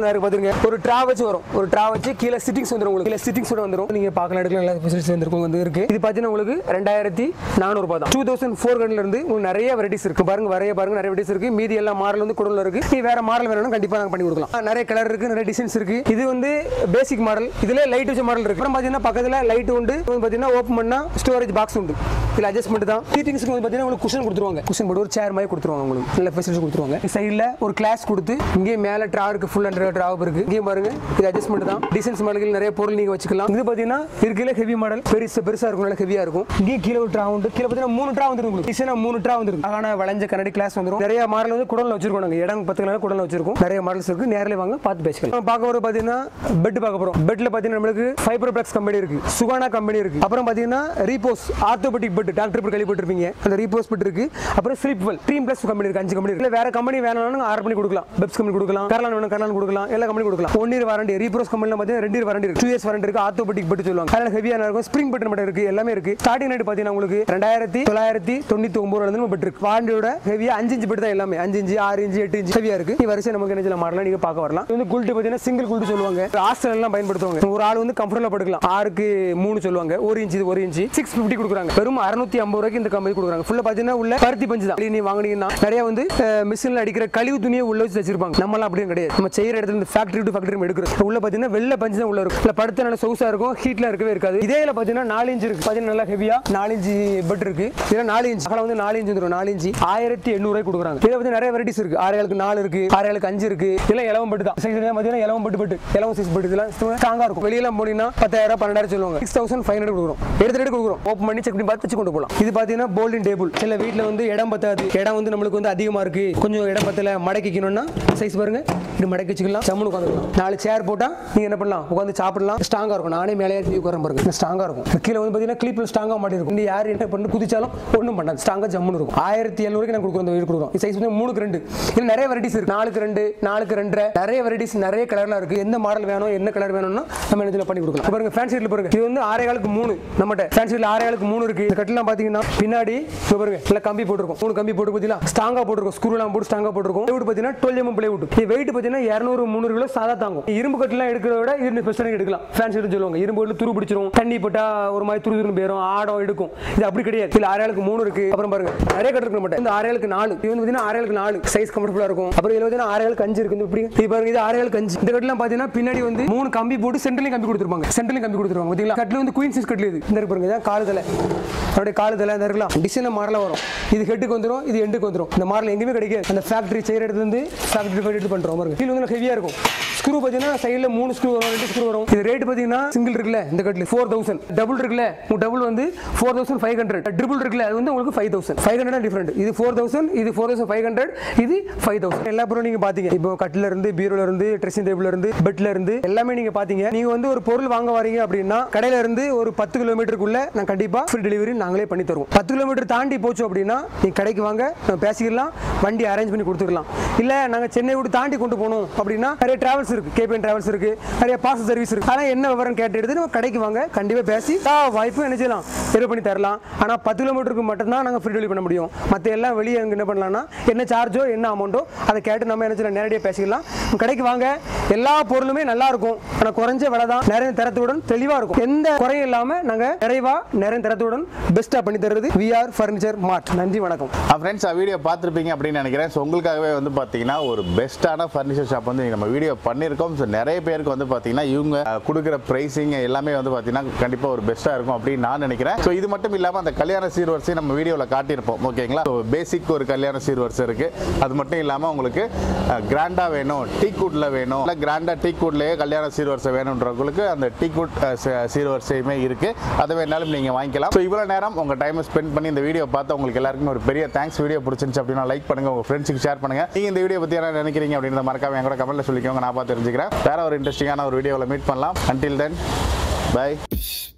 நல்லா இருக்கு பாத்துங்க ஒரு ட்ரா வச்சு வரும் ஒரு ட்ரா வச்சு கீழே சிட்டிங்ஸ் வந்துரும் உங்களுக்கு கீழே சிட்டிங்ஸ் வந்துரும் நீங்க பார்க்கலாம் இடத்துல எல்லா ஃபெசிலிட்டிஸ் வந்துருக்கும் வந்து இருக்கு இது பார்த்தீங்கன்னா உங்களுக்கு ரெண்டாயிரத்தி நானூறு ரூபாய் தான் டூ தௌசண்ட் ஃபோர் ஹண்ட்ரட்ல இருந்து உங்களுக்கு நிறைய வெரைட்டிஸ் இருக்கு பாருங்க வரைய பாருங்க நிறைய வெரைட்டிஸ் இருக்கு மீதி எல்லா மாடல் வந்து குடல்ல இருக்கு நீ வேற மாடல் வேணும்னா கண்டிப்பா நாங்க பண்ணி கொடுக்கலாம் ஆ, நிறைய கலர் இருக்கு நிறைய டிசைன்ஸ் இருக்கு இது வந்து பேசிக் மாடல் இதுல லைட் வச்ச மாடல் இருக்கு அப்புறம் பாத்தீங்கன்னா பக்கத்துல லைட் உண்டு இது வந்து பாத்தீங்கன்னா ஓப்பன் பண்ணா ஸ்டோரேஜ் பாக்ஸ் உண்டு இதுல அட்ஜஸ்ட்மெண்ட் தான் சீட்டிங்ஸ்க்கு வந்து பாத்தீங்கன்னா உங்களுக்கு குஷன் கொடுத்துருவாங்க குஷன் போட்டு ஒரு சேர் மாதிரி கொடுத்துருவாங்க உங்களுக்கு நல்ல ஃபெசிலிட்டி கொடுத்துருவாங்க சைடுல ஒரு கிளாஸ் கொடுத்து இங்கேயும் மேல ட்ரா இருக்கு ஃபுல் அண்ட் ட்ரா இருக்கு இங்கேயும் பாருங்க இது அட்ஜஸ்ட்மெண்ட் தான் டிசைன்ஸ் மாடல்கள் நிறைய பொருள் நீங்க வச்சுக்கலாம் இது பாத்தீங்கன்னா இருக்கல ஹெவி மாடல் பெருசு பெருசா இருக்கும் நல்ல ஹெவியா இருக்கும் இங்கேயும் கீழே ஒரு ட்ரா உண்டு கீழே பாத்தீங்கன்னா மூணு ட்ரா வந்துரும் உங்களுக்கு டிசைனா மூணு ட்ரா வந்துரும் அழகான வளைஞ்ச கண்ணாடி கிளாஸ் வந்துரும் நிறைய மாடல் வந்து குடல்ல வச்சிருக்கோம் நாங்க இடம் பத்துக்கலாம் குடல்ல வச்சிருக்கோம் நிறைய மாடல்ஸ் இருக்கு நேரில் வாங்க பார்த்து பேசிக்கலாம் நம்ம பார்க்க போறது பாத்தீங்கன்னா பெட் பார்க்க போறோம் பெட்ல பாத்தீங்கன்னா நம்மளுக்கு ஃபைபர் பிளக்ஸ் கம்பெனி இருக்கு சுகானா கம்பெனி இருக்கு அப்புறம் பாத்தீங்கன்னா Repose orthopaedic bed doctor bed கேள்விப்பட்டிருப்பீங்க அந்த ரீபோஸ் பெட் இருக்கு அப்புறம் sleep well dream plus company இருக்கு அஞ்சு கம்பெனி இருக்கு இல்ல வேற கம்பெனி வேணாலும் ஆர்டர் பண்ணி கொடுக்கலாம் பெப்ஸ் கம்பெனி கொடுக்கலாம் கரலான் வேணும் கரலான் கொடுக்கலாம் எல்லா கம்பெனி கொடுக்கலாம் ஒன் இயர் வாரண்டி ரீபோஸ் கம்பெனில பாத்தீங்கன்னா ரெண்டு இயர் வாரண்டி இருக்கு டூ இயர்ஸ் வாரண்டி இருக்கு ஆர்த்தோபெட்டிக் பெட் சொல்லுவாங்க அதனால ஹெவியான இருக்கும் ஸ்ப்ரிங் பெட் மட்டும் இருக்கு எல்லாமே இருக்கு ஸ்டார்டிங் ரேட் பாத்தீங்கன்னா உங்களுக்கு ரெண்டாயிரத்தி தொள்ளாயிரத்தி தொண்ணூத்தி ஒன்பது ரூபாய் நம்ம பெட் இருக்கு வாரண்டியோட ஹெவியா அஞ்சு இன்ச்சு பெட் தான் எல்லாமே அஞ்சு இன்ச்சு ஆறு இன்ச்சு எட்டு இன்ச்சு ஹெவியா இருக்கு நீ வரிசை நமக்கு என்ன செய்யலாம் மாடலாம் நீங்க பார்க்க வரலாம் இது வந்து குல்ட்டு பாத்தீங்கன்னா சிங்கிள் குல்ட்டு சொல்லுவாங்க ஹாஸ்டல் எல்லாம் பயன்படுத்துவாங்க ஒரு ஆள் வந்து கம்ஃபர்டபுளா படுக்கலாம் ஆறுக்கு மூணு சொல்லுவாங்க ஒரு இன்ச்சு இது ஒரு இன்ச்சு சிக்ஸ் பிப்டி கொடுக்குறாங்க வெறும் அறுநூத்தி ஐம்பது ரூபாய்க்கு இந்த கம்பெனி கொடுக்குறாங்க ஃபுல்லா பாத்தீங்கன்னா உள்ள பருத்தி பஞ்சு தான் நீ வாங்குனீங்கன்னா நிறைய வந்து மிஷின்ல அடிக்கிற கழிவு துணியை உள்ள வச்சு வச்சிருப்பாங்க நம்மளாம் அப்படியும் கிடையாது நம்ம செய்யற இடத்துல இருந்து ஃபேக்டரி டு ஃபேக்டரி எடுக்கிறோம் உள்ள பாத்தீங்கன்னா வெள்ளை பஞ்சு தான் உள்ள இருக்கும் இல்ல படுத்த நல்ல சொகுசா இருக்கும் ஹீட்ல இருக்கவே இருக்காது இதே இதுல பாத்தீங்கன்னா நாலு இன்ச் இருக்கு பாத்தீங்கன்னா நல்லா ஹெவியா நாலு இன்ச்சு பெட் இருக்கு இதுல நாலு இன்ச் அகலம் வந்து நாலு இன்ச் வந்துடும் நாலு இன்ச் ஆயிரத்தி எண்ணூறு ரூபாய் கொடுக்குறாங்க இதுல வந்து நிறைய வெரைட்டிஸ் இருக்கு ஆறு ஏழுக்கு நாலு இருக்கு ஆறு ஏழுக்கு அஞ்சு இருக்கு இதெல்லாம் இலவம் பட்டு தான் சைஸ் பாத்தீங்கன்னா இலவம் பட்டு பட்டு இலவம் சைஸ் பட்டு இதெல்லாம் ஸ்ட்ராங்கா இருக்கும் வெளியெல்லாம் போனீங்கன்னா பத்தாயிரம் பன்னெண்டாயிரம் சொல்லுவாங்க சிக்ஸ் தௌசண்ட் ஃபைவ் ஹண்ட்ரட் கொடுக்குறோம் எடுத்து எடுத்து கொடுக்குறோம் ஓப்பன் பண்ணி செக் பண்ணி பார்த்து வச்சு கொண்டு போகலாம் இது பாத்தீங்கன்னா போல்டிங் டேபிள் சில வீட்ல வந்து இடம் பத்தாது இடம் வந்து நம்மளுக்கு வந்து அதிகமா இருக்கு கொஞ்சம் இடம் பத்தல மடக்கிக்கணும்னா சைஸ் பாருங்க இப்படி மடக்கி வச்சுக்கலாம் சம்முன்னு உட்காந்துக்கலாம் நாலு சேர் போட்டா நீங்க என்ன பண்ணலாம் உட்காந்து சாப்பிடலாம் ஸ்ட்ராங்கா இருக்கும் நானே மேலே ஏறி உட்கார பாருங்க ஸ்ட்ராங்கா இருக்கும் கீழே வந்து பாத்தீங்கன்னா கிளிப்ல ஸ்ட்ராங்கா மாட்டி இருக்கும் இந்த யார் என்ன பண்ணி குதிச்சாலும் ஒன்றும் பண்ணாது ஸ்ட்ராங்கா ஜம்முன்னு இருக்கும் ஆயிரத்தி எழுநூறுக்கு நான் கொடுக்குறோம் இந்த வீடு கொடுக்குறோம் சைஸ் வந்து மூணுக்கு ரெண்டு இது நிறைய வெரைட்டிஸ் இருக்கு நாலுக்கு ரெண்டு நாலுக்கு ரெண்டரை நிறைய வெரைட்டிஸ் நிறைய கலர்ல இருக்கு எந்த மாடல் வேணும் என்ன கலர் வேணும்னா நம்ம என்ன பண்ணி கொடுக்கலாம் பாருங்க ஃபேன்சி சீட்ல பாருங்க இது வந்து ஆறே காலுக்கு மூணு நம்மகிட்ட ஃபேன்சி சீட்ல ஆறே காலுக்கு மூணு இருக்கு இந்த கட்டிலாம் பாத்தீங்கன்னா பின்னாடி இங்க பாருங்க இல்ல கம்பி போட்டிருக்கும் மூணு கம்பி போட்டு பாத்தீங்களா ஸ்ட்ராங்கா போட்டிருக்கும் ஸ்க்ரூ எல்லாம் போட்டு ஸ்ட்ராங்கா போட்டிருக்கும் பிளைவுட் பாத்தீங்கன்னா டுவெல் எம் பிளைவுட் இது வெயிட் பாத்தீங்கன்னா இரநூறு முந்நூறு கிலோ சாதா தாங்கும் இரும்பு கட்டெல்லாம் எடுக்கிறத விட இது ஸ்பெஷல் எடுக்கலாம் ஃபேன்சி சொல்லுவாங்க இரும்பு கட்டில் துரு பிடிச்சிரும் தண்ணி போட்டா ஒரு மாதிரி துரு துருன்னு போயிரும் ஆடம் எடுக்கும் இது அப்படி கிடையாது இதுல ஆறு ஆளுக்கு மூணு இருக்கு அப்புறம் பாருங்க நிறைய கட்டு இருக்க மாட்டேன் இந்த ஆறு ஆளுக்கு நாலு இது வந்து பாத்தீங்கன்னா ஆறு ஆளுக்கு நாலு சைஸ் கம்ஃபர்டபுளா இருக்கும் அப்புறம் இதுல பாத்தீங்கன்னா ஆறு ஆளுக்கு அஞ்சு இருக்கு இந்த இப்படி இது பாருங்க இது ஆறு ஆளுக்கு அஞ்சு இந்த கட்டெல்லாம் பாத்தீங்கன்னா பின்னாடி வந்து மூணு கம்பி போட்டு சென்ட்ரலையும் கம்பி கொடுத்துருப்பாங்க சென்ட்ரலையும் கம்பி கொடுத்துருவாங்க பாத்தீங்களா கட்டில் வந்து குயின் சைஸ் கட்டில் இது இந்த இருக்கு பாருங்க இதான் காலு தலை அப்படியே காலு தலை இந்த இருக்கலாம் டிசைன் மாடல வரும் இது ஹெட்டுக்கு வந்துரும் இது எண்டுக்கு வந்துரும் இந்த மாடல் எங்கேயுமே கிடைக்காது அந்த ஃபேக்டரி செய்யற இடத்துல இருந்து ஃபேக்டரி எடுத்து பண்றோம் பாருங்க கீழ வந்து ஹெவியா இருக்கும் ஸ்க்ரூ பார்த்தீங்கன்னா சைடில் மூணு ஸ்க்ரூ வரும் ரெண்டு ஸ்க்ரூ வரும் இது ரேட் பார்த்தீங்கன்னா சிங்கிள் இருக்குல்ல இந்த கட்டில் ஃபோர் தௌசண்ட் டபுள் இருக்குல்ல உங்க டபுள் வந்து four thousand five hundred triple இருக்குல்ல அது வந்து உங்களுக்கு five thousand five hundred different இது ஃபோர் தௌசண்ட் இது ஃபோர் தௌசண்ட் ஃபைவ் ஹண்ட்ரட் இது ஃபைவ் தௌசண்ட் எல்லா பொருளும் நீங்க பாத்தீங்க இப்போ கட்டில இருந்து பீரோல இருந்து ட்ரெஸ்ஸிங் டேபிள்ல இருந்து பெட்ல இருந்து எல்லாமே நீங்க பாத்தீங்க நீங்க வந்து ஒரு பொருள் வாங்க வரீங்க அப்படின்னா கடையில இருந்து ஒரு பத்து கிலோமீட்டருக்குள்ள நான் கண்டிப்பா ஃப்ரீ டெலிவரி நாங்களே பண்ணி தருவோம் பத்து கிலோமீட்டர் தாண்டி போச்சு அப்படின்னா நீங்க கடைக்கு வாங்க நம்ம பேசிக்கலாம் வண்டி அரேஞ்ச் பண்ணி கொடுத்துக்கலாம் இல்ல நாங்க சென்னை விட்டு தாண்டி கொண்டு போகணும் அப்படின்னா நிறைய டிராவல்ஸ் இருக்கு கேபிஎன் டிராவல்ஸ் இருக்கு நிறைய பாஸ் சர்வீஸ் இருக்கு ஆனா என்ன விவரம் கேட்டு எடுத்து நம்ம கடைக்கு வாங்க கண்டிப்பா பேசி எல்லா வாய்ப்பும் என்ன செய்யலாம் ரெடி பண்ணி தரலாம் ஆனா பத்து கிலோமீட்டருக்கு மட்டும் தான் நாங்க ஃப்ரீ டெலிவரி பண்ண முடியும் மத்த எல்லாம் வெளியே அங்க என்ன பண்ணலாம்னா என்ன சார்ஜோ என்ன அமௌண்ட்டோ அதை கேட்டு நம்ம என்ன செய்யலாம் நேரடியாக பேசிக்கலாம் நம்ம கடைக்கு வாங்க எல்லா பொருளுமே நல்லா இருக்கும் ஆனா குறைஞ்ச விலை தான் நிறைய தரத்துடன் தெளிவா இருக்கும் எந்த குறையும் இல்லாம நாங்க நிறைவா நிறைய தரத்துடன் பெஸ்டா பண்ணி தருது விஆர் ஃபர்னிச்சர் மார்ட் நன்றி வணக்கம் ஃப்ரெண்ட்ஸ் வீடியோ பார்த்துருப்பீங்க அப்படின்னு நினைக்கிறேன் ஸோ உங்களுக்காகவே வந்து பார்த்தீங்கன்னா ஒரு பெஸ்ட்டான ஃபர்னிச்சர் ஷாப் வந்து நம்ம வீடியோ பண்ணியிருக்கோம் ஸோ நிறைய பேருக்கு வந்து பார்த்தீங்கன்னா இவங்க அஹ், கொடுக்குற ப்ரைஸிங் எல்லாமே வந்து பார்த்தீங்கன்னா கண்டிப்பாக ஒரு பெஸ்ட்டாக இருக்கும் அப்படின்னு நான் நினைக்கிறேன் ஸோ இது மட்டும் இல்லாமல் அந்த கல்யாண சீர்வரிசை நம்ம வீடியோவில் காட்டியிருப்போம் ஓகேங்களா ஸோ பேசிக் ஒரு கல்யாண சீர்வரிசை இருக்குது அது மட்டும் இல்லாமல் உங்களுக்கு கிராண்டாக வேணும் டீ கூட்டில் வேணும் இல்லை கிராண்டாக டீ கூட்லேயே கல்யாண சீர்வரிசை வேணுன்றவங்களுக்கு அந்த டீ கூட் சீர்வரிசையுமே இருக்குது அதை வேணாலும் நீங்கள் வாங்கிக்கலாம் ஸோ இவ்வளோ நேரம் உங்கள் டைமை ஸ்பெண்ட் பண்ணி இந்த வீடியோ பார்த்து உங்களுக்கு எல்லாருக்குமே ஒரு பெரிய தேங்க்ஸ் வீடியோ பிடிச்சிருந்துச்சு அப்படின்னா லைக் பண்ணுங்க உங்கள் ஃப்ரெண்ட்ஸுக்கு ஷேர் பண்ணுங்க நீங்கள் இந்த வீடியோ பற்றி என்ன நினைக்கிறீங்க அப்படின்றத மறக்காம என் கூட கமெண்ட்ல சொல்லிக்கோங்க நான் பார்த்து தெரிஞ்சுக்கிறேன் வேற ஒரு இன்ட்ரெஸ்டிங்கான ஒரு வீடியோவில் மீட் பண்ணலாம் until then bye